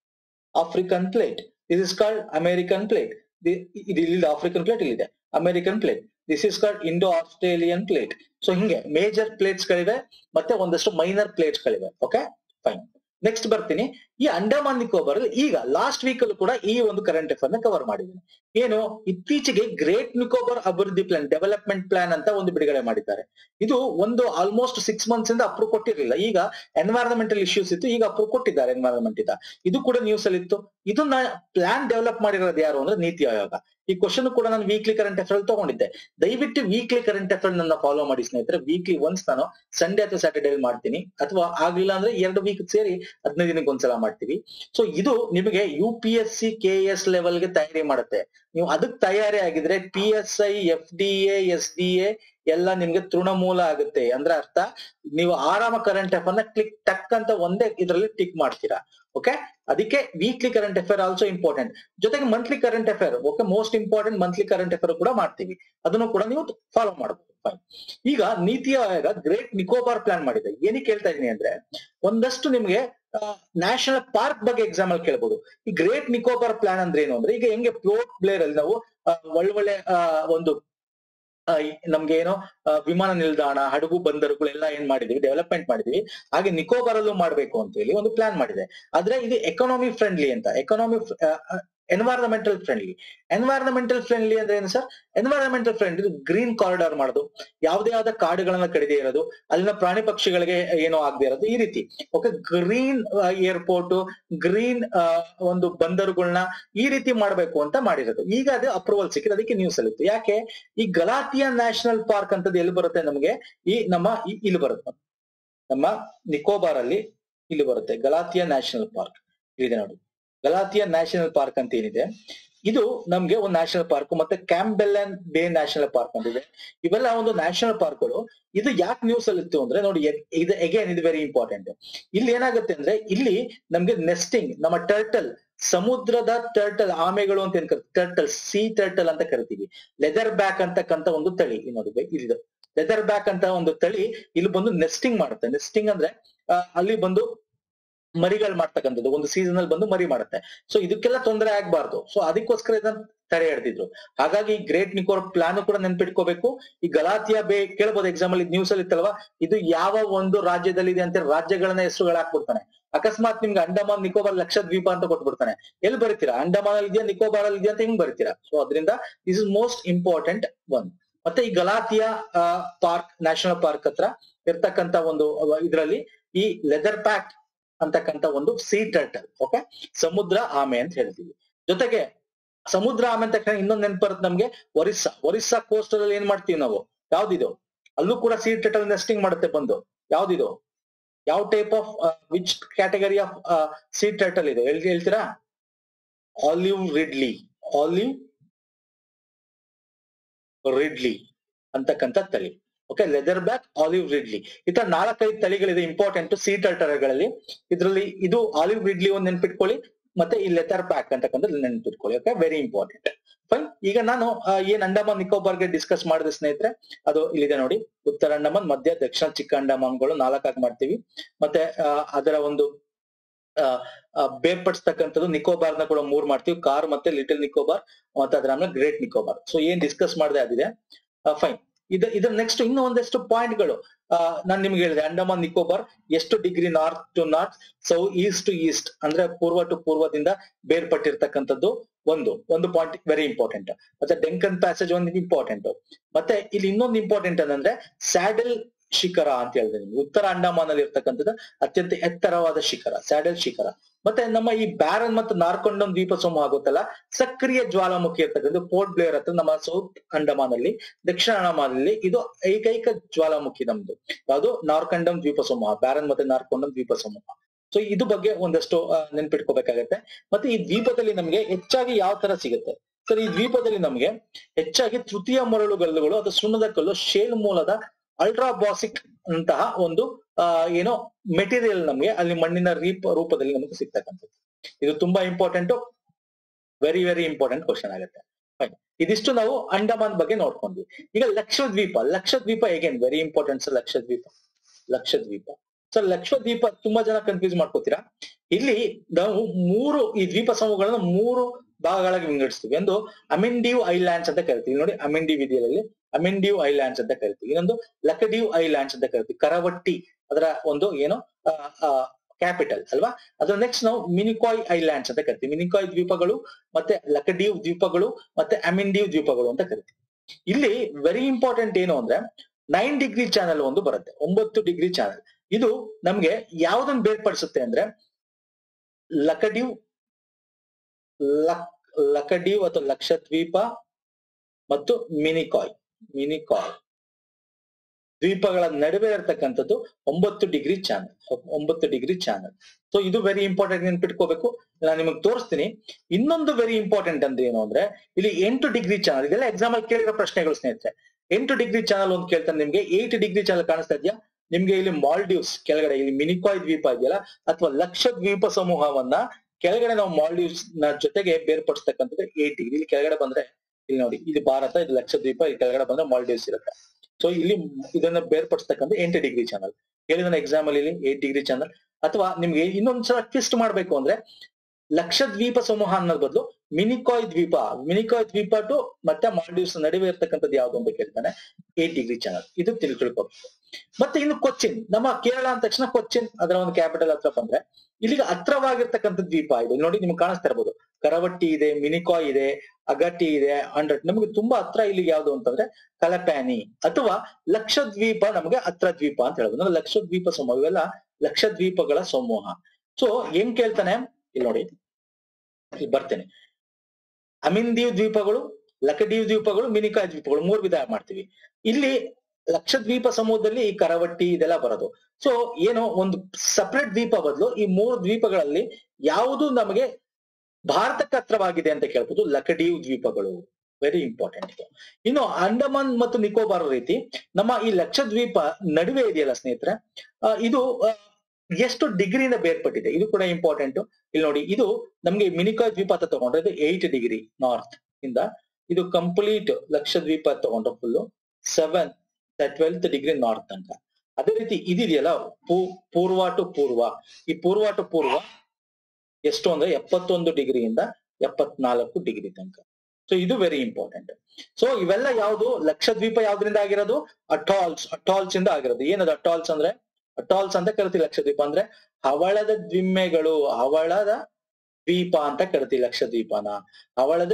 African plate. This is called American plate. The- ಇದು ಇಲ್ಲಿದೆ ಆಫ್ರಿಕನ್ ಪ್ಲೇಟ್ ಇಲ್ಲಿದೆ American plate this is called Indo Australian plate so ಹಿಂಗೆ major plates ಗಳಿವೆ ಮತ್ತೆ ಒಂದಷ್ಟು minor plates ಗಳಿವೆ okay fine next ಬರ್ತೀನಿ ಈ ಅಂಡಮಾನ್ ನಿಕೋಬಾರ್ ಅಲ್ಲಿ ಈಗ ಲಾಸ್ಟ್ ವೀಕ್ ಅಲ್ಲೂ ಕೂಡ ಈ ಒಂದು ಕರೆಂಟ್ ಅಫೇರ್ ನ ಕವರ್ ಮಾಡಿದ್ದೀನಿ ಏನು ಇತ್ತೀಚೆಗೆ ಗ್ರೇಟ್ ನಿಕೋಬಾರ್ ಅಭಿವೃದ್ಧಿ ಪ್ಲಾನ್ ಡೆವಲಪ್ಮೆಂಟ್ ಪ್ಲಾನ್ ಅಂತ ಒಂದು ಬಿಡುಗಡೆ ಮಾಡಿದ್ದಾರೆ ಇದು ಒಂದು ಆಲ್ಮೋಸ್ಟ್ ಸಿಕ್ಸ್ ಮಂತ್ಸ್ ಇಂದ ಅಪ್ರೂವ್ ಕೊಟ್ಟಿರಲಿಲ್ಲ ಈಗ ಎನ್ವೈರನ್ಮೆಂಟಲ್ ಇಶ್ಯೂಸ್ ಇತ್ತು ಈಗ ಅಪ್ರೂವ್ ಕೊಟ್ಟಿದ್ದಾರೆ ಎನ್ವೈರನ್ಮೆಂಟ್ ಇಂದ ಇದು ಕೂಡ ನ್ಯೂಸ್ ಅಲ್ಲಿ ಇತ್ತು ಇದನ್ನ ಪ್ಲಾನ್ ಡೆವಲಪ್ ಮಾಡಿರೋದು ಯಾರು ಅಂದ್ರೆ ನೀತಿ ಆಯೋಗ ಈ ಕ್ವಶನ್ ಕೂಡ ನಾನು ವೀಕ್ಲಿ ಕರೆಂಟ್ ಅಫೇರ್ ತಗೊಂಡಿದ್ದೆ ದಯವಿಟ್ಟು ವೀಕ್ಲಿ ಕರೆಂಟ್ ಅಫೇರ್ ನನ್ನ ಫಾಲೋ ಮಾಡಿ ಸ್ನೇಹಿತರೆ ವೀಕ್ಲಿ ಒನ್ಸ್ ನಾನು ಸಂಡೇ ಅಥವಾ ಸ್ಯಾಟರ್ಡೇ ಮಾಡ್ತೀನಿ ಅಥವಾ ಆಗ್ಲಿಲ್ಲ ಅಂದ್ರೆ ಎರಡು ವೀಕ್ ಸೇರಿ ಹದಿನೈದು ದಿನಕ್ಕೆ ಒಂದ್ಸಲ ಮಾಡ್ತೀವಿ ಸೊ ಇದು ನಿಮಗೆ U P S C K S ಲೆವೆಲ್ಗೆ ತಯಾರಿ ಮಾಡುತ್ತೆ ನೀವು ಅದಕ್ಕೆ ತಯಾರಿ ಆಗಿದ್ರೆ P S I F D A S D A ಎಲ್ಲ ನಿಮ್ಗೆ ತೃಣಮೂಲ ಆಗುತ್ತೆ ಅಂದ್ರೆ ಅರ್ಥ ನೀವು ಆರಾಮ ಕರೆಂಟ್ ಅಫೇರ್ ನ ಕ್ಲಿಕ್ ಟಕ್ ಅಂತ ಒಂದೇ ಇದರಲ್ಲಿ ಟಿಕ್ ಮಾಡ್ತೀರಾ ಓಕೆ ಅದಕ್ಕೆ weekly current affair also important ಜೊತೆಗೆ monthly current affair okay most important monthly current affair ಕೂಡ ಮಾಡ್ತೀವಿ ಅದನ್ನು ಕೂಡ ನೀವು ಫಾಲೋ ಮಾಡಬಹುದು ಫೈನ್ ಈಗ ನೀತಿ ಆಯೋಗ ಗ್ರೇಟ್ ನಿಕೋಬಾರ್ ಪ್ಲಾನ್ ಮಾಡಿದೆ ಏನಕ್ಕೆ ಹೇಳ್ತಾ ಇದೀನಿ ಅಂದ್ರೆ ಒಂದಷ್ಟು ನಿಮ್ಗೆ ನ್ಯಾಷನಲ್ ಪಾರ್ಕ್ ಬಗ್ಗೆ ಎಕ್ಸಾಮ್ ಅಲ್ಲಿ ಕೇಳ್ಬೋದು ಈ ಗ್ರೇಟ್ ನಿಕೋಬಾರ್ ಪ್ಲಾನ್ ಅಂದ್ರೆ ಏನು ಅಂದ್ರೆ ಈಗ ಹೆಂಗೆ ಪ್ಲೋಟ್ ಬ್ಲೇರ್ ಅಲ್ಲಿ ನಾವು ಆ, ಒಳ್ಳೊಳ್ಳೆ ಆ, ಒಂದು ಆ, ಈ ನಮ್ಗೆ ಏನೋ ಆ, ವಿಮಾನ ನಿಲ್ದಾಣ ಹಡಗು ಬಂದರುಗಳೆಲ್ಲ ಏನ್ ಮಾಡಿದೀವಿ ಡೆವಲಪ್ಮೆಂಟ್ ಮಾಡಿದೀವಿ ಹಾಗೆ ನಿಕೋಬಾರ್ ಅಲ್ಲೂ ಮಾಡ್ಬೇಕು ಅಂತ ಹೇಳಿ ಒಂದು ಪ್ಲಾನ್ ಮಾಡಿದೆ ಆದ್ರೆ ಇದು ಎಕಾನಮಿ ಫ್ರೆಂಡ್ಲಿ ಅಂತ economy environmental friendly environmental friendly ಅಂದ್ರೆ ಏನು sir environmental friendly green corridor ಮಾಡೋದು ಯಾವುದೇ ಆದ ಕಾಡುಗಳನ್ನ ಕಡಿದೇ ಇರೋದು ಅಲ್ಲಿನ ಪ್ರಾಣಿ ಪಕ್ಷಿಗಳಿಗೆ ಏನೋ ಆಗದೆ ಇರೋದು ಈ ರೀತಿ ಓಕೆ ಗ್ರೀನ್ ಏರ್ಪೋರ್ಟ್ ಗ್ರೀನ್ ಒಂದು ಬಂದರುಗಳನ್ನ ಈ ರೀತಿ ಮಾಡ್ಬೇಕು ಅಂತ ಮಾಡಿರೋದು ಈಗ ಅದು ಅಪ್ರೂವಲ್ ಸಿಕ್ಕಿದೆ ಅದಕ್ಕೆ ನ್ಯೂಸ್ ಅಲ್ಲಿ ಇತ್ತು ಯಾಕೆ ಈ ಗಲಾತಿಯಾ ನ್ಯಾಷನಲ್ ಪಾರ್ಕ್ ಅಂತದ್ದು ಎಲ್ಲಿ ಬರುತ್ತೆ ನಮಗೆ ಈ ನಮ್ಮ ಈ- ಇಲ್ಲಿ ಬರುತ್ತೆ ನಮ್ಮ ನಿಕೋಬಾರ್ ಅಲ್ಲಿ ಇಲ್ಲಿ ಬರುತ್ತೆ ಗಲಾತಿಯಾ ನ್ಯಾಷನಲ್ ಪಾರ್ಕ್ ಇಲ್ಲಿದೆ ನೋಡಿ ಗಲಾತಿಯಾ ನ್ಯಾಷನಲ್ ಪಾರ್ಕ್ ಅಂತ ಏನಿದೆ ಇದು ನಮ್ಗೆ ಒಂದು ನ್ಯಾಷನಲ್ ಪಾರ್ಕ್ ಮತ್ತೆ ಕ್ಯಾಂಬೆಲ್ಲನ್ ಬೇ ನ್ಯಾಷನಲ್ ಪಾರ್ಕ್ ಅಂತಿದೆ ಇವೆಲ್ಲ ಒಂದು ನ್ಯಾಷನಲ್ ಪಾರ್ಕ್ಗಳು ಇದು ಯಾಕೆ ನ್ಯೂಸ್ ಅಲ್ಲಿ ಇತ್ತು ಅಂದ್ರೆ ನೋಡಿ ಎ- ಇದು ಅಗೇನ್ ಇದು ವೆರಿ ಇಂಪಾರ್ಟೆಂಟ್ ಇಲ್ಲಿ ಏನಾಗುತ್ತೆ ಅಂದ್ರೆ ಇಲ್ಲಿ ನಮ್ಗೆ ನೆಸ್ಟಿಂಗ್ ನಮ್ಮ ಟರ್ಟಲ್ ಸಮುದ್ರದ ಟರ್ಟಲ್ ಆಮೆಗಳು ಅಂತ ಏನ್ ಕರಿತೀವಿ ಟರ್ಟಲ್ ಸಿ ಟರ್ಟಲ್ ಅಂತ ಕರಿತೀವಿ ಲೆದರ್ ಬ್ಯಾಕ್ ಅಂತಕ್ಕಂತ ಒಂದು ತಳಿ ಇಲ್ಲಿ ನೋಡಿ ಬೈ- ಇಲ್ಲಿದೆ ಲೆದರ್ ಬ್ಯಾಕ್ ಅಂತ ಒಂದು ತಳಿ ಇಲ್ಲಿ ಬಂದು ನೆಸ್ಟಿಂಗ್ ಮಾಡುತ್ತೆ ನೆಸ್ಟಿಂಗ್ ಅಂದ್ರೆ ಆ, ಅಲ್ಲಿ ಬಂದು ಮರಿಗಳು ಮಾಡ್ತಕ್ಕಂಥದ್ದು ಒಂದು ಸೀಸನ್ ಅಲ್ಲಿ ಬಂದು ಮರಿ ಮಾಡುತ್ತೆ ಸೊ ಇದಕ್ಕೆಲ್ಲ ತೊಂದರೆ ಆಗ್ಬಾರ್ದು ಸೊ ಅದಕ್ಕೋಸ್ಕರ ಇದನ್ನ ತಡೆ ಹಿಡ್ದಿದ್ರು ಹಾಗಾಗಿ ಗ್ರೇಟ್ ನಿಕೋರ್ ಪ್ಲಾನ್ ಕೂಡ ನೆನ್ಪಿಟ್ಕೋಬೇಕು ಈ ಗಲಾತಿಯಾ ಬೇ ಕೇಳ್ಬೋದು ಎಕ್ಸಾಮ್ ಅಲ್ಲಿ ನ್ಯೂಸ್ ಅಲ್ಲಿ ಇತ್ತಲ್ವಾ ಇದು ಯಾವ ಒಂದು ರಾಜ್ಯದಲ್ಲಿ ಇದೆ ಅಂತ ರಾಜ್ಯಗಳನ್ನ ಹೆಸರುಗಳು ಹಾಕ್ಬಿಡ್ತಾನೆ ಅಕಸ್ಮಾತ್ ನಿಮ್ಗೆ ಅಂಡಮಾನ್ ನಿಕೋಬಾರ್ ಲಕ್ಷದ್ವೀಪ ಅಂತ ಕೊಟ್ಬಿಡ್ತಾನೆ ಎಲ್ಲಿ ಬರೀತೀರಾ ಅಂಡಮಾನ್ ಅಲ್ಲಿ ಇದೆಯಾ ನಿಕೋಬಾರ್ ಅಲ್ಲಿ ಇದೆಯಾ ಅಂತ ಹಿಂಗ್ ಬರೀತೀರಾ ಸೊ ಅದರಿಂದ this is most important one ಮತ್ತೆ ಈ ಗಲಾತಿಯಾ ಪಾರ್ಕ್ ನ್ಯಾಷನಲ್ ಪಾರ್ಕ್ ಹತ್ರ ಇರ್ತಕ್ಕಂತ ಒಂದು ಇದರಲ್ಲಿ ಈ ಲೆದರ್ ಪ್ಯಾಕ್ ಅಂತಕ್ಕಂತ ಒಂದು ಸೀ ಟರ್ಟಲ್ ಓಕೆ ಸಮುದ್ರ ಆಮೆ ಅಂತ ಹೇಳ್ತೀವಿ ಜೊತೆಗೆ ಸಮುದ್ರ ಆಮೆ ಅಂತ ತಕ್ಷಣ ಇನ್ನೊಂದು ನೆನಪು ಬರುತ್ತೆ ನಮ್ಗೆ ಒರಿಸ್ಸಾ ಒರಿಸ್ಸಾ ಕೋಸ್ಟಲ್ ಅಲ್ಲಿ ಏನ್ ಮಾಡ್ತೀವಿ ನಾವು ಯಾವ್ದಿದು ಅಲ್ಲೂ ಕೂಡ ಸೀ ಟರ್ಟಲ್ ನೆಸ್ಟಿಂಗ್ ಮಾಡುತ್ತೆ ಬಂದು ಯಾವ್ದಿದು ಯಾವ type of which category of sea turtle ಇದೆ ಹೇಳ್- ಹೇಳ್ತೀರಾ ಆಲಿವ್ ರಿಡ್ಲಿ ಆಲಿವ್ ರಿಡ್ಲಿ ಅಂತಕ್ಕಂಥ ತಳಿ okay leatherback olive ridley ಈ ತರ ನಾಲ್ಕೈದು ತಳಿಗಳಿದೆ ಇಂಪಾರ್ಟೆಂಟ್ ಸೀ ಟರ್ಟಲ್ಗಳಲ್ಲಿ ಇದರಲ್ಲಿ ಇದು ಆಲಿವ್ ರಿಡ್ಲಿ ಒಂದು ನೆನ್ಪಿಟ್ಕೊಳ್ಳಿ ಮತ್ತೆ ಈ ಲೆದರ್ ಪ್ಯಾಕ್ ಅಂತಕ್ಕಂಥದ್ದು ನೆನ್ಪಿಟ್ಕೊಳ್ಳಿ ಓಕೆ ವೆರಿ ಇಂಪಾರ್ಟೆಂಟ್ ಫೈನ್ ಈಗ ನಾನು ಆ, ಏನ್ ಅಂಡಮಾನ್ ನಿಕೋಬಾರ್ಗೆ ಡಿಸ್ಕಸ್ ಮಾಡಿದೆ ಸ್ನೇಹಿತರೆ ಅದು ಇಲ್ಲಿದೆ ನೋಡಿ ಉತ್ತರ ಅಂಡಮಾನ್ ಮಧ್ಯ ದಕ್ಷಿಣ ಚಿಕ್ಕ ಅಂಡಮಾನ್ಗಳು ನಾಲ್ಕಾಗಿ ಮಾಡ್ತೀವಿ ಮತ್ತೆ ಆ, ಅದರ ಒಂದು ಆ, ಆ, ಬೇರ್ಪಡಿಸ್ತಕ್ಕಂಥದ್ದು ನಿಕೋಬಾರ್ನ ಕೂಡ ಮೂರ್ ಮಾಡ್ತೀವಿ ಕಾರ್ ಮತ್ತೆ ಲಿಟಲ್ ನಿಕೋಬಾರ್ ಮತ್ತೆ ಅದರ ಆಮೇಲೆ ಗ್ರೇಟ್ ನಿಕೋಬಾರ್ ಸೊ ಏನ್ ಡಿಸ್ಕಸ್ ಮಾಡಿದೆ ಅದಿದೆ ಫೈನ್ ಇದು ಇದ್ರ ನೆಕ್ಸ್ಟ್ ಇನ್ನೂ ಒಂದಷ್ಟು ಪಾಯಿಂಟ್ಗಳು ನಾನು ನಿಮ್ಗೆ ಹೇಳಿದೆ ಅಂಡಮಾನ್ ನಿಕೋಬಾರ್ ಎಷ್ಟು degree north to north so east to east ಅಂದ್ರೆ ಪೂರ್ವ ಟು ಪೂರ್ವದಿಂದ ಬೇರ್ಪಟ್ಟಿರ್ತಕ್ಕಂಥದ್ದು ಒಂದು ಒಂದು ಪಾಯಿಂಟ್ ವೆರಿ ಇಂಪಾರ್ಟೆಂಟ್ ಮತ್ತೆ ಡೆಂಕನ್ ಪ್ಯಾಸೇಜ್ ಒಂದು ಇಂಪಾರ್ಟೆಂಟ್ ಮತ್ತೆ ಇಲ್ಲಿ ಇನ್ನೊಂದು ಇಂಪಾರ್ಟೆಂಟ್ ಏನಂದ್ರೆ ಸ್ಯಾಡಲ್ ಶಿಖರ ಅಂತ ಹೇಳಿದೆ ನಿಮ್ಗೆ ಉತ್ತರ ಅಂಡಮಾನ್ ಅಲ್ಲಿ ಇರ್ತಕ್ಕಂಥದ್ದು ಅತ್ಯಂತ ಎತ್ತರವಾದ ಶಿಖರ ಸ್ಯಾಡಲ್ ಶಿಖರ ಮತ್ತೆ ನಮ್ಮ ಈ ಬ್ಯಾರನ್ ಮತ್ತು ನಾರ್ಕೊಂಡನ್ ದ್ವೀಪ ಸಮೂಹ ಆಗುತ್ತಲ್ಲ ಸಕ್ರಿಯ ಜ್ವಾಲಾಮುಖಿ ಇರ್ತಕ್ಕಂಥ ಪೋರ್ಟ್ ಬ್ಲೇಯರ್ ಹತ್ರ ನಮ್ಮ ಸೌತ್ ಅಂಡಮಾನ್ ಅಲ್ಲಿ ದಕ್ಷಿಣ ಅಂಡಮಾನ್ ಅಲ್ಲಿ ಇದು ಏಕೈಕ ಜ್ವಾಲಾಮುಖಿ ನಮ್ದು ಯಾವುದು ನಾರ್ಕಂಡಮ್ ದ್ವೀಪ ಸಮೂಹ ಬ್ಯಾರನ್ ಮತ್ತೆ ನಾರ್ಕೊಂಡಮ್ ದ್ವೀಪ ಸಮೂಹ ಸೊ ಇದು ಬಗ್ಗೆ ಒಂದಷ್ಟು ಆ, ನೆನ್ಪಿಟ್ಕೋಬೇಕಾಗತ್ತೆ ಮತ್ತೆ ಈ ದ್ವೀಪದಲ್ಲಿ ನಮ್ಗೆ ಹೆಚ್ಚಾಗಿ ಯಾವ ತರ ಸಿಗುತ್ತೆ ಸರ್ ಈ ದ್ವೀಪದಲ್ಲಿ ನಮ್ಗೆ ಹೆಚ್ಚಾಗಿ ತೃತೀಯ ಮರಳುಗಲ್ಲುಗಳು ಅಥವಾ ಸುಣ್ಣದ ಕಲ್ಲು ಶೇಲ್ ಮೂಲದ ಅಲ್ಟ್ರಾಬಾಸಿಕ್ ಅಂತಹ ಒಂದು ಆ, ಏನೋ ಮೆಟೀರಿಯಲ್ ನಮ್ಗೆ ಅಲ್ಲಿ ಮಣ್ಣಿನ ರೀಪ ರೂಪದಲ್ಲಿ ನಮಗೆ ಸಿಗ್ತಕ್ಕಂಥದ್ದು ಇದು ತುಂಬಾ important very very important question ಆಗುತ್ತೆ Fine. ಇದಿಷ್ಟು ನಾವು ಅಂಡಮಾನ್ ಬಗ್ಗೆ ನೋಡ್ಕೊಂಡ್ವಿ ಈಗ ಲಕ್ಷದ್ವೀಪ ಲಕ್ಷದ್ವೀಪ ಹೇಗೇನ್ very important sir Lakshadweep Lakshadweep so Lakshadweep ತುಂಬಾ ಜನ ಕನ್ಫ್ಯೂಸ್ ಮಾಡ್ಕೋತೀರಾ ಇಲ್ಲಿ ನಾವು ಮೂರು ಈ ದ್ವೀಪ ಸಮೂಹಗಳನ್ನ ಮೂರು ಭಾಗಗಳಾಗಿ ವಿಂಗಡಿಸ್ತೀವಿ ಒಂದು ಅಮೆಂಡಿವ್ ಐಲ್ಯಾಂಡ್ಸ್ ಅಂತ ಕರಿತೀವಿ ನೋಡಿ ಅಮೆಂಡಿವ್ ಇದೆಯಲ್ಲಿ ಅಮೆಂಡಿವ್ ಐಲ್ಯಾಂಡ್ಸ್ ಅಂತ ಕರಿತೀವಿ ಇನ್ನೊಂದು ಲಕಡಿವ್ ಐಲ್ಯಾಂಡ್ಸ್ ಅಂತ ಕರಿತೀವಿ ಕರವಟ್ಟಿ ಅದರ ಒಂದು ಏನು ಕ್ಯಾಪಿಟಲ್ ಅಲ್ವಾ ಅದ್ರ ನೆಕ್ಸ್ಟ್ ನಾವು ಮಿನಿಕಾಯ್ ಐಲ್ಯಾಂಡ್ಸ್ ಅಂತ ಕರಿತೀವಿ ಮಿನಿಕಾಯ್ ದ್ವೀಪಗಳು ಮತ್ತೆ ಲಕಡಿವ್ ದ್ವೀಪಗಳು ಮತ್ತೆ ಅಮೆಂಡಿವ್ ದ್ವೀಪಗಳು ಅಂತ ಕರಿತೀವಿ ಇಲ್ಲಿ ವೆರಿ ಇಂಪಾರ್ಟೆಂಟ್ ಏನು ಅಂದ್ರೆ ನೈನ್ ಡಿಗ್ರಿ ಚಾನಲ್ ಒಂದು ಬರುತ್ತೆ ಒಂಬತ್ತು ಡಿಗ್ರಿ ಚಾನಲ್ ಇದು ನಮ್ಗೆ ಯಾವ್ದನ್ನ ಬೇರ್ಪಡಿಸುತ್ತೆ ಅಂದ್ರೆ ಲಕಡಿವ್ ಲಕ್ ಲಕಡಿವ್ ಅಥವಾ ಲಕ್ಷದ್ವೀಪ ಮತ್ತು ಮಿನಿಕಾಯ್ ಮಿನಿಕಾಯ್ ದ್ವೀಪಗಳ ನಡುವೆ ಇರತಕ್ಕಂಥದ್ದು ಒಂಬತ್ತು ಡಿಗ್ರಿ ಚಾನಲ್ ಒಂಬತ್ತು ಡಿಗ್ರಿ ಚಾನಲ್ ಸೊ ಇದು ವೆರಿ ಇಂಪಾರ್ಟೆಂಟ್ ನೆನ್ಪಿಟ್ಕೋಬೇಕು ನಾನು ನಿಮಗೆ ತೋರಿಸ್ತೀನಿ ಇನ್ನೊಂದು ವೆರಿ ಇಂಪಾರ್ಟೆಂಟ್ ಅಂದ್ರೆ ಏನು ಅಂದ್ರೆ ಇಲ್ಲಿ ಎಂಟು ಡಿಗ್ರಿ ಚಾನಲ್ ಇದೆಲ್ಲ ಎಕ್ಸಾಮ್ ಅಲ್ಲಿ ಕೇಳಿರೋ ಪ್ರಶ್ನೆಗಳು ಸ್ನೇಹಿತರೆ ಎಂಟು ಡಿಗ್ರಿ ಚಾನಲ್ ಒಂದು ಕೇಳ್ತಾನೆ ನಿಮ್ಗೆ ಏಟ್ ಡಿಗ್ರಿ ಚಾನಲ್ ಕಾಣಿಸ್ತಾ ಇದೆಯಾ ನಿಮ್ಗೆ ಇಲ್ಲಿ ಮಾಲ್ಡೀವ್ಸ್ ಕೆಳಗಡೆ ಇಲ್ಲಿ ಮಿನಿಕಾಯ್ ದ್ವೀಪ ಇದೆಯಲ್ಲ ಅಥವಾ ಲಕ್ಷ ದ್ವೀಪ ಸಮೂಹವನ್ನ ಕೆಳಗಡೆ ನಾವು ಮಾಲ್ಡೀವ್ಸ್ ನ ಜೊತೆಗೆ ಬೇರ್ಪಡಿಸ್ತಕ್ಕಂಥದ್ದು ಏಟ್ ಡಿಗ್ರಿ ಇಲ್ಲಿ ಕೆಳಗಡೆ ಬಂದ್ರೆ ಇಲ್ಲಿ ನೋಡಿ ಇದು ಭಾರತ ಇದು ಲಕ್ಷದ್ವೀಪ ಇಲ್ಲಿ ಕೆಳಗಡೆ ಬಂದ್ರೆ ಮಾಲ್ಡೀವ್ಸ್ ಇರುತ್ತೆ ಸೊ ಇಲ್ಲಿ ಇದನ್ನ ಬೇರ್ಪಡಿಸ್ತಕ್ಕಂಥ ಎಂಟು ಡಿಗ್ರಿ ಚಾನಲ್ ಹೇಳಿದ ಎಕ್ಸಾಮ್ ಅಲ್ಲಿ ಇಲ್ಲಿ ಏಟ್ ಡಿಗ್ರಿ ಚಾನಲ್ ಅಥವಾ ನಿಮ್ಗೆ ಇನ್ನೊಂದ್ಸಲ ಟ್ವಿಸ್ಟ್ ಮಾಡ್ಬೇಕು ಅಂದ್ರೆ ಲಕ್ಷದ್ವೀಪ ಸಮೂಹ ಅನ್ನೋದ್ ಬದಲು ಮಿನಿಕಾಯ್ ದ್ವೀಪ ಮಿನಿಕಾಯ್ ದ್ವೀಪ ಟು ಮತ್ತೆ ಮಾಲ್ಡೀವ್ಸ್ ನಡುವೆ ಇರ್ತಕ್ಕಂಥದ್ದು ಯಾವ್ದು ಅಂತ ಕೇಳ್ತಾನೆ ಏಟ್ ಡಿಗ್ರಿ ಚಾನಲ್ ಇದು ತಿಳ್ ತಿಳ್ಕೊಬೇಕು ಮತ್ತೆ ಇನ್ನು ಕೊಚ್ಚಿನ್ ನಮ್ಮ ಕೇರಳ ಅಂದ ತಕ್ಷಣ ಕೊಚ್ಚಿನ್ ಅದರ ಒಂದು ಕ್ಯಾಪಿಟಲ್ ಹತ್ರ ಬಂದ್ರೆ ಇಲ್ಲಿಗೆ ಹತ್ರವಾಗಿರ್ತಕ್ಕಂಥ ದ್ವೀಪ ಇದು ನೋಡಿ ನಿಮ್ಗೆ ಕಾಣಿಸ್ತಾ ಇರ್ಬೋದು ಕರವಟ್ಟಿ ಇದೆ ಮಿನಿಕಾಯ್ ಇದೆ ಅಗಟಿ ಇದೆ ಹಂಡ್ರೆಡ್ ನಮಗೆ ತುಂಬಾ ಹತ್ರ ಇಲ್ಲಿಗೆ ಯಾವ್ದು ಅಂತಂದ್ರೆ ಕಲಪ್ಯಾನಿ ಅಥವಾ ಲಕ್ಷದ್ವೀಪ ನಮಗೆ ಹತ್ರ ದ್ವೀಪ ಅಂತ ಹೇಳ್ಬೋದು ಅಂದ್ರೆ ಲಕ್ಷದ್ವೀಪ ಸಮೂಹ ಇವೆಲ್ಲ ಲಕ್ಷದ್ವೀಪಗಳ ಸಮೂಹ ಸೊ ಹೆಂಗ್ ಕೇಳ್ತಾನೆ ಇಲ್ಲಿ ನೋಡಿ ಇಲ್ಲಿ ಬರ್ತೇನೆ ಅಮಿಂದೀವ್ ದ್ವೀಪಗಳು ಲಕಡೀವ್ ದ್ವೀಪಗಳು ಮಿನಿಕಾಯ್ ದ್ವೀಪಗಳು ಮೂರು ವಿಧ ಮಾಡ್ತೀವಿ ಇಲ್ಲಿ ಲಕ್ಷದ್ವೀಪ ಸಮೂಹದಲ್ಲಿ ಈ ಕರವಟ್ಟಿ ಇದೆಲ್ಲ ಬರೋದು ಸೊ ಏನು ಒಂದು ಸಪರೇಟ್ ದ್ವೀಪ ಬದಲು ಈ ಮೂರು ದ್ವೀಪಗಳಲ್ಲಿ ಯಾವುದು ನಮಗೆ ಭಾರತಕ್ಕೆ ಹತ್ರವಾಗಿದೆ ಅಂತ ಕೇಳ್ಬೋದು ಲಕಡೀವ್ ದ್ವೀಪಗಳು ವೆರಿ ಇಂಪಾರ್ಟೆಂಟ್ ಇದು ಇನ್ನು ಅಂಡಮಾನ್ ಮತ್ತು ನಿಕೋಬಾರ್ ರೀತಿ ನಮ್ಮ ಈ ಲಕ್ಷದ್ವೀಪ ನಡುವೆ ಇದೆಯಲ್ಲ ಸ್ನೇಹಿತರೆ ಆ, ಇದು ಆ, ಎಷ್ಟು ಡಿಗ್ರಿಯಿಂದ ಬೇರ್ಪಟ್ಟಿದೆ ಇದು ಕೂಡ ಇಂಪಾರ್ಟೆಂಟ್ ಇಲ್ಲಿ ನೋಡಿ ಇದು ನಮ್ಗೆ ಮಿನಿಕಾಯ್ ದ್ವೀಪ ಅಂತ ತಗೊಂಡ್ರೆ ಇದು ಏಟ್ ಡಿಗ್ರಿ ನಾರ್ತ್ ಇಂದ ಇದು ಕಂಪ್ಲೀಟ್ ಲಕ್ಷದ್ವೀಪ ತಗೊಂಡ್ರೆ full seven twelfth degree north ತನಕ ಅದೇ ರೀತಿ ಇದಿದೆಯಲ್ಲ ಪೂ ಪೂರ್ವ ಟು ಪೂರ್ವ ಈ ಪೂರ್ವ ಟು ಪೂರ್ವ ಎಷ್ಟು ಅಂದ್ರೆ ಎಪ್ಪತ್ತೊಂದು ಡಿಗ್ರಿಯಿಂದ ಎಪ್ಪತ್ನಾಲ್ಕು ಡಿಗ್ರಿ ತನಕ ಸೊ ಇದು ವೆರಿ ಇಂಪಾರ್ಟೆಂಟ್ ಸೊ ಇವೆಲ್ಲ ಯಾವುದು ಲಕ್ಷದ್ವೀಪ ಯಾವ್ದ್ರಿಂದ ಆಗಿರೋದು ಅಟಾಲ್ಸ್ ಅಟಾಲ್ಸ್ ಇಂದ ಆಗಿರೋದು ಏನದು ಅಟಾಲ್ಸ್ ಅಂದ್ರೆ ಅಟಾಲ್ಸ್ ಅಂತ ಕರಿತೀವಿ ಲಕ್ಷದ್ವೀಪ ಅಂದ್ರೆ ಹವಳದ ದ್ವಿಮ್ಮೆಗಳು ಹವಳದ ದ್ವೀಪ ಅಂತ ಕರಿತೀವಿ ಲಕ್ಷದ್ವೀಪನ ಹವಳದ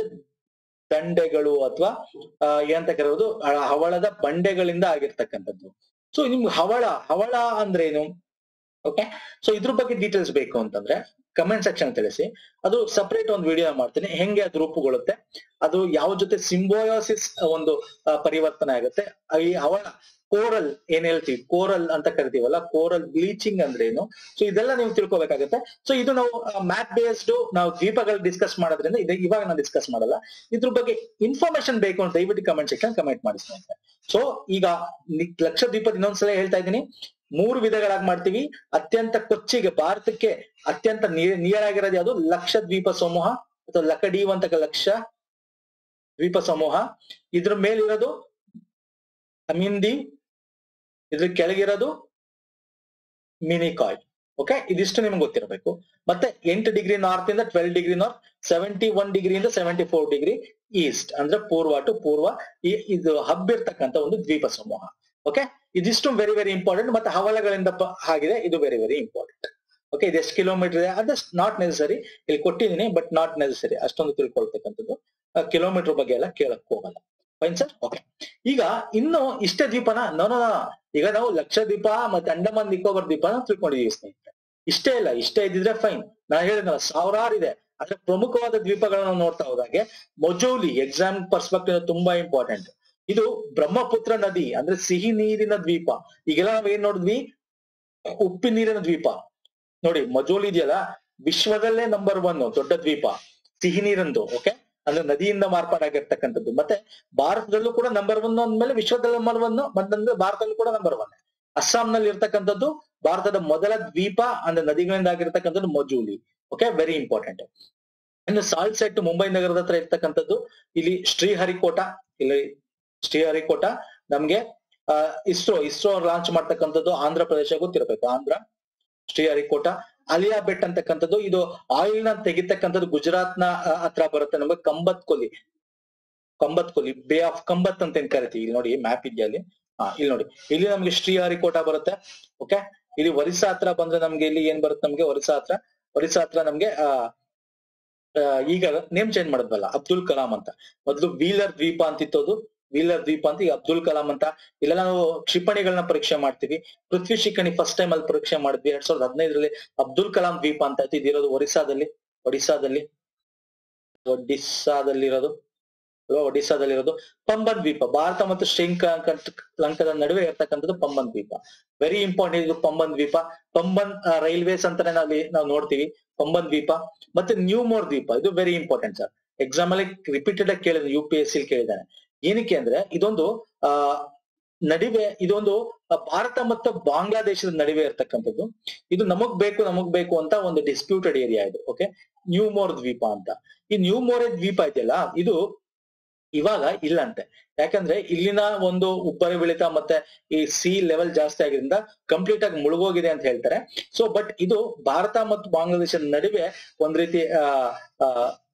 ದಂಡೆಗಳು ಅಥವಾ ಏನಂತ ಕರೆಯೋದು ಆ ಹವಳದ ಬಂಡೆಗಳಿಂದ ಆಗಿರ್ತಕ್ಕಂಥದ್ದು ಸೊ ನಿಮ್ಗೆ ಹವಳ ಹವಳ ಅಂದ್ರೆ ಏನು ಓಕೆ ಸೊ ಇದ್ರ ಬಗ್ಗೆ ಡೀಟೇಲ್ಸ್ ಬೇಕು ಅಂತಂದ್ರೆ ಕಮೆಂಟ್ ಸೆಕ್ಷನ್ ತಿಳಿಸಿ ಅದು ಸಪರೇಟ್ ಒಂದು ವಿಡಿಯೋ ಮಾಡ್ತೀನಿ ಹೆಂಗೆ ಅದು ರೂಪುಗೊಳ್ಳುತ್ತೆ ಅದು ಯಾವ ಜೊತೆ ಸಿಂಬೋಯೋಸಿಸ್ ಒಂದು ಆ, ಪರಿವರ್ತನೆ ಆಗುತ್ತೆ ಆ, ಈ ಹವಳ ಕೋರಲ್ ಏನ್ ಹೇಳ್ತೀವಿ ಕೋರಲ್ ಅಂತ ಕರಿತೀವಲ್ಲ ಕೋರಲ್ ಬ್ಲೀಚಿಂಗ್ ಅಂದ್ರೆ ಏನು ಸೊ ಇದೆಲ್ಲ ನೀವು ತಿಳ್ಕೊಬೇಕಾಗುತ್ತೆ ಸೊ ಇದು ನಾವು ಮ್ಯಾಪ್ ಬೇಸ್ಡ್ ನಾವು ದ್ವೀಪಗಳು ಡಿಸ್ಕಸ್ ಮಾಡೋದ್ರಿಂದ ಇದು ಇವಾಗ ನಾನು ಡಿಸ್ಕಸ್ ಮಾಡಲ್ಲ ಇದ್ರ ಬಗ್ಗೆ ಇನ್ಫಾರ್ಮೇಶನ್ ಬೇಕು ಅಂತ ದಯವಿಟ್ಟು ಕಮೆಂಟ್ ಸೆಕ್ಷನ್ ಕಮೆಂಟ್ ಮಾಡಿ ಸ್ನೇಹಿತರೆ ಸೊ ಈಗ ನಿ- ಲಕ್ಷದ್ವೀಪದ ಇನ್ನೊಂದ್ಸಲ ಹೇಳ್ತಾ ಇದ್ದೀನಿ ಮೂರು ವಿಧಗಳಾಗಿ ಮಾಡ್ತೀವಿ ಅತ್ಯಂತ ಕೊಚ್ಚಿಗೆ ಭಾರತಕ್ಕೆ ಅತ್ಯಂತ ನಿಯರ್ ಆಗಿರೋದು ಯಾವುದು ಲಕ್ಷ ದ್ವೀಪ ಸಮೂಹ ಅಥವಾ ಲಕಡೀವ್ ಅಂತ ಲಕ್ಷ ದ್ವೀಪ ಸಮೂಹ ಇದ್ರ ಮೇಲಿರೋದು ಅಮಿಂದೀವ್ ಇದ್ರ ಕೆಳಗಿರೋದು ಮಿನಿಕಾಯ್ ಓಕೆ ಇದಿಷ್ಟು ನಿಮ್ಗೆ ಗೊತ್ತಿರಬೇಕು ಮತ್ತೆ ಎಂಟು ಡಿಗ್ರಿ ನಾರ್ತ್ ಇಂದ twelve degree north seventy one degree ಇಂದ ಸೆವೆಂಟಿ ಫೋರ್ ಡಿಗ್ರಿ ಈಸ್ಟ್ ಅಂದ್ರೆ ಪೂರ್ವ ಟು ಪೂರ್ವ ಈ ಇದು ಹಬ್ಬಿರ್ತಕ್ಕಂಥ ಒಂದು ದ್ವೀಪ ಸಮೂಹ ಓಕೆ ಇದಿಷ್ಟು ವೆರಿ ವೆರಿ ಇಂಪಾರ್ಟೆಂಟ್ ಮತ್ತೆ ಹವಳಗಳಿಂದ ಪ- ಆಗಿದೆ ಇದು ವೆರಿ ವೆರಿ ಇಂಪಾರ್ಟೆಂಟ್ ಓಕೆ ಇದು ಎಷ್ಟು ಕಿಲೋಮೀಟರ್ ಇದೆ ಅದಷ್ಟು ನಾಟ್ ನೆಸಸರಿ ಇಲ್ಲಿ ಕೊಟ್ಟಿದ್ದೀನಿ ಬಟ್ ನಾಟ್ ನೆಸಸರಿ ಅಷ್ಟೊಂದು ತಿಳ್ಕೊಳ್ತಕ್ಕಂಥದ್ದು ಕಿಲೋಮೀಟರ್ ಬಗ್ಗೆ ಎಲ್ಲ ಕೇಳಕ್ ಹೋಗಲ್ಲ ಫೈನ್ ಸರ್ ಓಕೆ ಈಗ ಇನ್ನು ಇಷ್ಟೇ ದ್ವೀಪನ ನೋ ನೋ, ನೋ. ಈಗ ನಾವು ಲಕ್ಷದ್ವೀಪ ಮತ್ತೆ ಅಂಡಮಾನ್ ನಿಕೋಬಾರ್ ದ್ವೀಪನ ತಿಳ್ಕೊಂಡಿದೀವಿ ಸ್ನೇಹಿತರೆ ಇಷ್ಟೇ ಇಲ್ಲ ಇಷ್ಟೇ ಇದ್ದಿದ್ರೆ ಫೈನ್ ನಾನು ಹೇಳಿದ್ನಲ್ಲ ಸಾವಿರಾರು ಇದೆ ಆದ್ರೆ ಪ್ರಮುಖವಾದ ದ್ವೀಪಗಳನ್ನ ನೋಡ್ತಾ ಹೋದಾಗೆ ಮೊಜೋಲಿ ಎಕ್ಸಾಮ್ ಪರ್ಸ್ಪೆಕ್ಟಿವ್ ತುಂಬಾ ಇಂಪಾರ್ಟೆಂಟ್ ಇದು ಬ್ರಹ್ಮಪುತ್ರ ನದಿ ಅಂದ್ರೆ ಸಿಹಿ ನೀರಿನ ದ್ವೀಪ ಈಗೆಲ್ಲ ನಾವ್ ಏನ್ ನೋಡಿದ್ವಿ ಉಪ್ಪಿ ನೀರಿನ ದ್ವೀಪ ನೋಡಿ ಮಜೋಲಿ ಇದೆಯಲ್ಲ ವಿಶ್ವದಲ್ಲೇ ನಂಬರ್ ಒನ್ ದೊಡ್ಡ ದ್ವೀಪ ಸಿಹಿ ನೀರಂದು ಓಕೆ ಅಂದ್ರೆ ನದಿಯಿಂದ ಮಾರ್ಪಾಡಾಗಿರ್ತಕ್ಕಂಥದ್ದು ಮತ್ತೆ ಭಾರತದಲ್ಲೂ ಕೂಡ ನಂಬರ್ ಒನ್ ಅಂದ್ಮೇಲೆ ವಿಶ್ವದಲ್ಲಿ ನಂಬರ್ ಒನ್ ಮತ್ತಂದ್ರೆ ಭಾರತದಲ್ಲೂ ಕೂಡ ನಂಬರ್ ಒನ್ ಅಸ್ಸಾಂನಲ್ಲಿ ಇರ್ತಕ್ಕಂಥದ್ದು ಭಾರತದ ಮೊದಲ ದ್ವೀಪ ಅಂದ್ರೆ ನದಿಗಳಿಂದ ಆಗಿರ್ತಕ್ಕಂಥದ್ದು ಮಜೂಲಿ ಓಕೆ ವೆರಿ ಇಂಪಾರ್ಟೆಂಟ್ ಇನ್ನು ಸಾಲ್ಟ್ ಸೆಟ್ ಮುಂಬೈ ನಗರದ ಹತ್ರ ಇರ್ತಕ್ಕಂಥದ್ದು ಇಲ್ಲಿ ಶ್ರೀಹರಿಕೋಟ ಇಲ್ಲಿ ಶ್ರೀಹರಿಕೋಟ ನಮ್ಗೆ ಇಸ್ರೋ ಇಸ್ರೋ ಲಾಂಚ್ ಮಾಡ್ತಕ್ಕಂಥದ್ದು ಆಂಧ್ರ ಪ್ರದೇಶ ಗೊತ್ತಿರಬೇಕು ಆಂಧ್ರ ಶ್ರೀಹರಿಕೋಟ ಅಲಿಯಾ ಬೆಟ್ ಅಂತಕ್ಕಂಥದ್ದು ಇದು ಆಯಿಲ್ ನ ತೆಗಿತಕ್ಕಂಥದ್ದು ಗುಜರಾತ್ ನ ಆ, ಹತ್ರ ಬರುತ್ತೆ ನಮಗೆ ಕಂಬತ್ ಕೊಲ್ಲಿ ಕಂಬತ್ ಕೊಲ್ಲಿ ಬೇ ಆಫ್ ಕಂಬತ್ ಅಂತ ಏನ್ ಕರಿತೀವಿ ಇಲ್ಲಿ ನೋಡಿ ಮ್ಯಾಪ್ ಇದೆಯಾ ಅಲ್ಲಿ ಹಾ ಇಲ್ಲಿ ನೋಡಿ ಇಲ್ಲಿ ನಮ್ಗೆ ಶ್ರೀಹರಿಕೋಟ ಬರುತ್ತೆ ಓಕೆ ಇಲ್ಲಿ ಒರಿಸ್ಸಾ ಹತ್ರ ಬಂದ್ರೆ ನಮ್ಗೆ ಇಲ್ಲಿ ಏನ್ ಬರುತ್ತೆ ನಮ್ಗೆ ಒರಿಸ್ಸಾ ಹತ್ರ ಒರಿಸ್ಸಾ ಹತ್ರ ನಮ್ಗೆ ಆ ಆ, ಈಗ ನೇಮ್ ಚೇಂಜ್ ಮಾಡಿದ್ವಲ್ಲ ಅಬ್ದುಲ್ ಕಲಾಂ ಅಂತ ಮೊದ್ಲು ವೀಲರ್ ದ್ವೀಪ ಅಂತಿತ್ತು ಅದು ವೀಲರ್ ದ್ವೀಪ ಅಂತ ಈಗ ಅಬ್ದುಲ್ ಕಲಾಂ ಅಂತ ಇಲ್ಲೆಲ್ಲ ನಾವು ಕ್ಷಿಪಣಿಗಳನ್ನ ಪರೀಕ್ಷೆ ಮಾಡ್ತೀವಿ ಪೃಥ್ವಿ ಶಿಖಣಿ ಫಸ್ಟ್ ಟೈಮ್ ಅಲ್ಲಿ ಪರೀಕ್ಷೆ ಮಾಡಿದ್ವಿ ಎರಡ್ ಸಾವಿರದ ಹದಿನೈದರಲ್ಲಿ ಅಬ್ದುಲ್ ಕಲಾಂ ದ್ವೀಪ ಅಂತ ಇತ್ತು ಇದಿರೋದು ಒರಿಸ್ಸಾದಲ್ಲಿ ಒಡಿಸ್ಸಾದಲ್ಲಿ ಒಡಿಸ್ಸಾದಲ್ಲಿರೋದು ಅಲ್ವಾ ಒಡಿಸ್ಸಾದಲ್ಲಿರೋದು ಪಂಬನ್ ದ್ವೀಪ ಭಾರತ ಮತ್ತು ಶ್ರೀಲಂಕಾ ಲಂಕದ ನಡುವೆ ಇರ್ತಕ್ಕಂಥದ್ದು ಪಂಬನ್ ದ್ವೀಪ ವೆರಿ ಇಂಪಾರ್ಟೆಂಟ್ ಇದು ಪಂಬನ್ ದ್ವೀಪ ಪಂಬನ್ ರೈಲ್ವೇಸ್ ಅಂತಾನೆ ನಾವು ನಾವು ನೋಡ್ತೀವಿ ಪಂಬನ್ ದ್ವೀಪ ಮತ್ತೆ ನ್ಯೂಮೋರ್ ದ್ವೀಪ ಇದು ವೆರಿ ಇಂಪಾರ್ಟೆಂಟ್ ಸರ್ ಎಕ್ಸಾಮ್ ಅಲ್ಲಿ ರಿಪೀಟೆಡ್ ಆಗಿ ಕೇಳಿದ ಯು ಪಿ ಎಸ್ ಸಿ ಕೇಳಿದ್ದಾನೆ ಏನಕ್ಕೆ ಅಂದ್ರೆ ಇದೊಂದು ಆ ನಡುವೆ ಇದೊಂದು ಆ, ಭಾರತ ಮತ್ತು ಬಾಂಗ್ಲಾದೇಶದ ನಡುವೆ ಇರ್ತಕ್ಕಂಥದ್ದು ಇದು ನಮಗ್ ಬೇಕು ನಮಗ್ ಬೇಕು ಅಂತ ಒಂದು ಡಿಸ್ಪ್ಯೂಟೆಡ್ ಏರಿಯಾ ಇದು ಓಕೆ ನ್ಯೂಮೋರ್ ದ್ವೀಪ ಅಂತ ಈ ನ್ಯೂಮೋರೆ ದ್ವೀಪ ಇದೆಯಲ್ಲ ಇದು ಇವಾಗ ಇಲ್ಲಂತೆ ಯಾಕಂದ್ರೆ ಇಲ್ಲಿನ ಒಂದು ಉಬ್ಬರವಿಳಿತ ಮತ್ತೆ ಈ ಸಿ ಲೆವೆಲ್ ಜಾಸ್ತಿ ಆಗಿದ್ರಿಂದ ಕಂಪ್ಲೀಟ್ ಆಗಿ ಮುಳುಗೋಗಿದೆ ಅಂತ ಹೇಳ್ತಾರೆ ಸೊ ಬಟ್ ಇದು ಭಾರತ ಮತ್ತು ಬಾಂಗ್ಲಾದೇಶದ ನಡುವೆ ಒಂದ್ ರೀತಿ ಆ ಆ,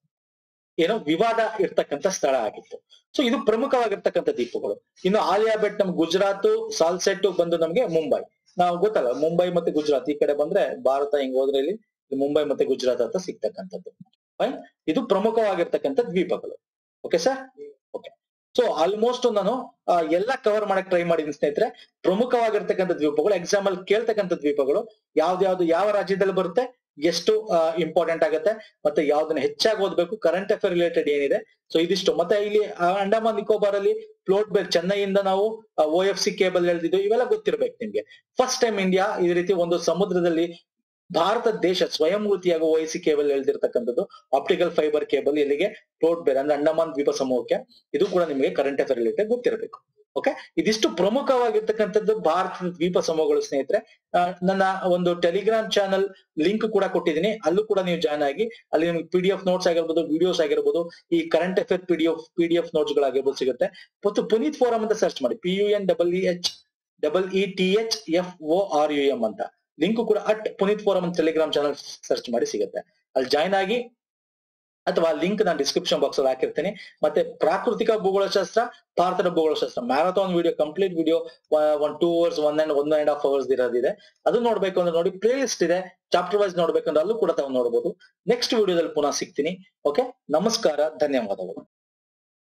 ಏನೋ ವಿವಾದ ಇರ್ತಕ್ಕಂಥ ಸ್ಥಳ ಆಗಿತ್ತು ಸೊ ಇದು ಪ್ರಮುಖವಾಗಿರ್ತಕ್ಕಂಥ ದ್ವೀಪಗಳು ಇನ್ನು ಆಲಿಯಾ ಬೆಟ್ ನಮ್ಗೆ ಗುಜರಾತ್ ಸಾಲ್ಸೆಟ್ ಬಂದು ನಮ್ಗೆ ಮುಂಬೈ ನಾವು ಗೊತ್ತಲ್ಲ ಮುಂಬೈ ಮತ್ತೆ ಗುಜರಾತ್ ಈ ಕಡೆ ಬಂದ್ರೆ ಭಾರತ ಹಿಂಗ್ ಹೋದ್ರೆ ಇಲ್ಲಿ ಇಲ್ಲಿ ಮುಂಬೈ ಮತ್ತೆ ಗುಜರಾತ್ ಅಂತ ಸಿಗ್ತಕ್ಕಂಥದ್ದು ಫೈನ್ ಇದು ಪ್ರಮುಖವಾಗಿರ್ತಕ್ಕಂಥ ದ್ವೀಪಗಳು okay sir okay so almost ನಾನು ಆ, ಎಲ್ಲ ಕವರ್ ಮಾಡಕ್ ಟ್ರೈ ಮಾಡಿದ್ದೀನಿ ಸ್ನೇಹಿತರೆ ಪ್ರಮುಖವಾಗಿರ್ತಕ್ಕಂಥ ದ್ವೀಪಗಳು ಎಕ್ಸಾಮ್ ಅಲ್ಲಿ ಕೇಳ್ತಕ್ಕಂಥ ದ್ವೀಪಗಳು ಯಾವ್ದ್ಯಾವ್ದು ಯಾವ ರಾಜ್ಯದಲ್ಲಿ ಬರುತ್ತೆ ಎಷ್ಟು ಇಂಪಾರ್ಟೆಂಟ್ ಆಗುತ್ತೆ ಮತ್ತೆ ಯಾವ್ದನ್ನ ಹೆಚ್ಚಾಗಿ ಓದ್ಬೇಕು ಕರೆಂಟ್ ಅಫೇರ್ ರಿಲೇಟೆಡ್ ಏನಿದೆ ಸೊ ಇದಿಷ್ಟು ಮತ್ತೆ ಇಲ್ಲಿ ಆ, ಅಂಡಮಾನ್ ನಿಕೋಬಾರ್ ಅಲ್ಲಿ ಫ್ಲೋಟ್ ಬೇಲ್ ಚೆನ್ನೈಯಿಂದ ನಾವು ಓ ಎಫ್ ಸಿ ಕೇಬಲ್ ಎಳ್ದಿದ್ದು ಇವೆಲ್ಲ ಗೊತ್ತಿರ್ಬೇಕು ನಿಮ್ಗೆ ಫಸ್ಟ್ ಟೈಮ್ ಇಂಡಿಯಾ ಈ ರೀತಿ ಒಂದು ಸಮುದ್ರದಲ್ಲಿ ಭಾರತ ದೇಶ ಸ್ವಯಂವೃತಿಯಾಗಿ ಓ ಸಿ ಕೇಬಲ್ ಎಳ್ದಿರ್ತಕ್ಕಂಥದ್ದು ಆಪ್ಟಿಕಲ್ ಫೈಬರ್ ಕೇಬಲ್ ಇಲ್ಲಿಗೆ ಫ್ಲೋಟ್ ಬೇಲ್ ಅಂದ್ರೆ ಅಂಡಮಾನ್ ದ್ವೀಪ ಸಮೂಹಕ್ಕೆ ಇದು ಕೂಡ ನಿಮಗೆ ಕರೆಂಟ್ ಅಫೇರ್ ರಿಲೇಟೆಡ್ ಗೊತ್ತಿರಬೇಕು ಓಕೆ ಇದಿಷ್ಟು ಪ್ರಮುಖವಾಗಿರ್ತಕ್ಕಂಥದ್ದು ಭಾರತದ ದ್ವೀಪ ಸಮೂಹಗಳು ಸ್ನೇಹಿತರೆ ಆ, ನನ್ನ ಒಂದು ಟೆಲಿಗ್ರಾಮ್ ಚಾನಲ್ ಲಿಂಕ್ ಕೂಡ ಕೊಟ್ಟಿದ್ದೀನಿ ಅಲ್ಲೂ ಕೂಡ ನೀವು ಜಾಯ್ನ್ ಆಗಿ ಅಲ್ಲಿ ನಿಮ್ಗೆ ಪಿ ಡಿ ಎಫ್ ನೋಟ್ಸ್ ಆಗಿರ್ಬೋದು ವಿಡಿಯೋಸ್ ಆಗಿರ್ಬೋದು ಈ current affair P D F P D F notes ಗಳಾಗಿರ್ಬೋದು ಸಿಗುತ್ತೆ ಮತ್ತು ಪುನೀತ್ ಫೋರಂ ಅಂತ ಸರ್ಚ್ ಮಾಡಿ P U N double E H double E T H F O R U M ಅಂತ link ಕೂಡ ಅಟ್ ಪುನೀತ್ ಫೋರಂ ಅಂತ ಟೆಲಿಗ್ರಾಮ್ ಚಾನಲ್ ಸರ್ಚ್ ಮಾಡಿ ಸಿಗುತ್ತೆ ಅಲ್ಲಿ ಜಾಯ್ನ್ ಆಗಿ ಅಥವಾ ಲಿಂಕ್ ನಾನು ಡಿಸ್ಕ್ರಿಪ್ಷನ್ ಬಾಕ್ಸ್ ಅಲ್ಲಿ ಹಾಕಿರ್ತೀನಿ ಮತ್ತೆ ಪ್ರಾಕೃತಿಕ ಭೂಗೋಳಶಾಸ್ತ್ರ ಭಾರತದ ಭೂಗೋಳಶಾಸ್ತ್ರ marathon video complete video one two hours one and one and half hours ಇರೋದಿದೆ ಅದು ನೋಡ್ಬೇಕು ಅಂದ್ರೆ ನೋಡಿ ಪ್ಲೇ ಲಿಸ್ಟ್ ಇದೆ ಚಾಪ್ಟರ್ ವೈಸ್ ನೋಡ್ಬೇಕಂದ್ರೆ ಅಲ್ಲೂ ಕೂಡ ತಾವು ನೋಡಬಹುದು ನೆಕ್ಸ್ಟ್ ವಿಡಿಯೋದಲ್ಲಿ ಪುನಃ ಸಿಗ್ತೀನಿ ಓಕೆ ನಮಸ್ಕಾರ ಧನ್ಯವಾದಗಳು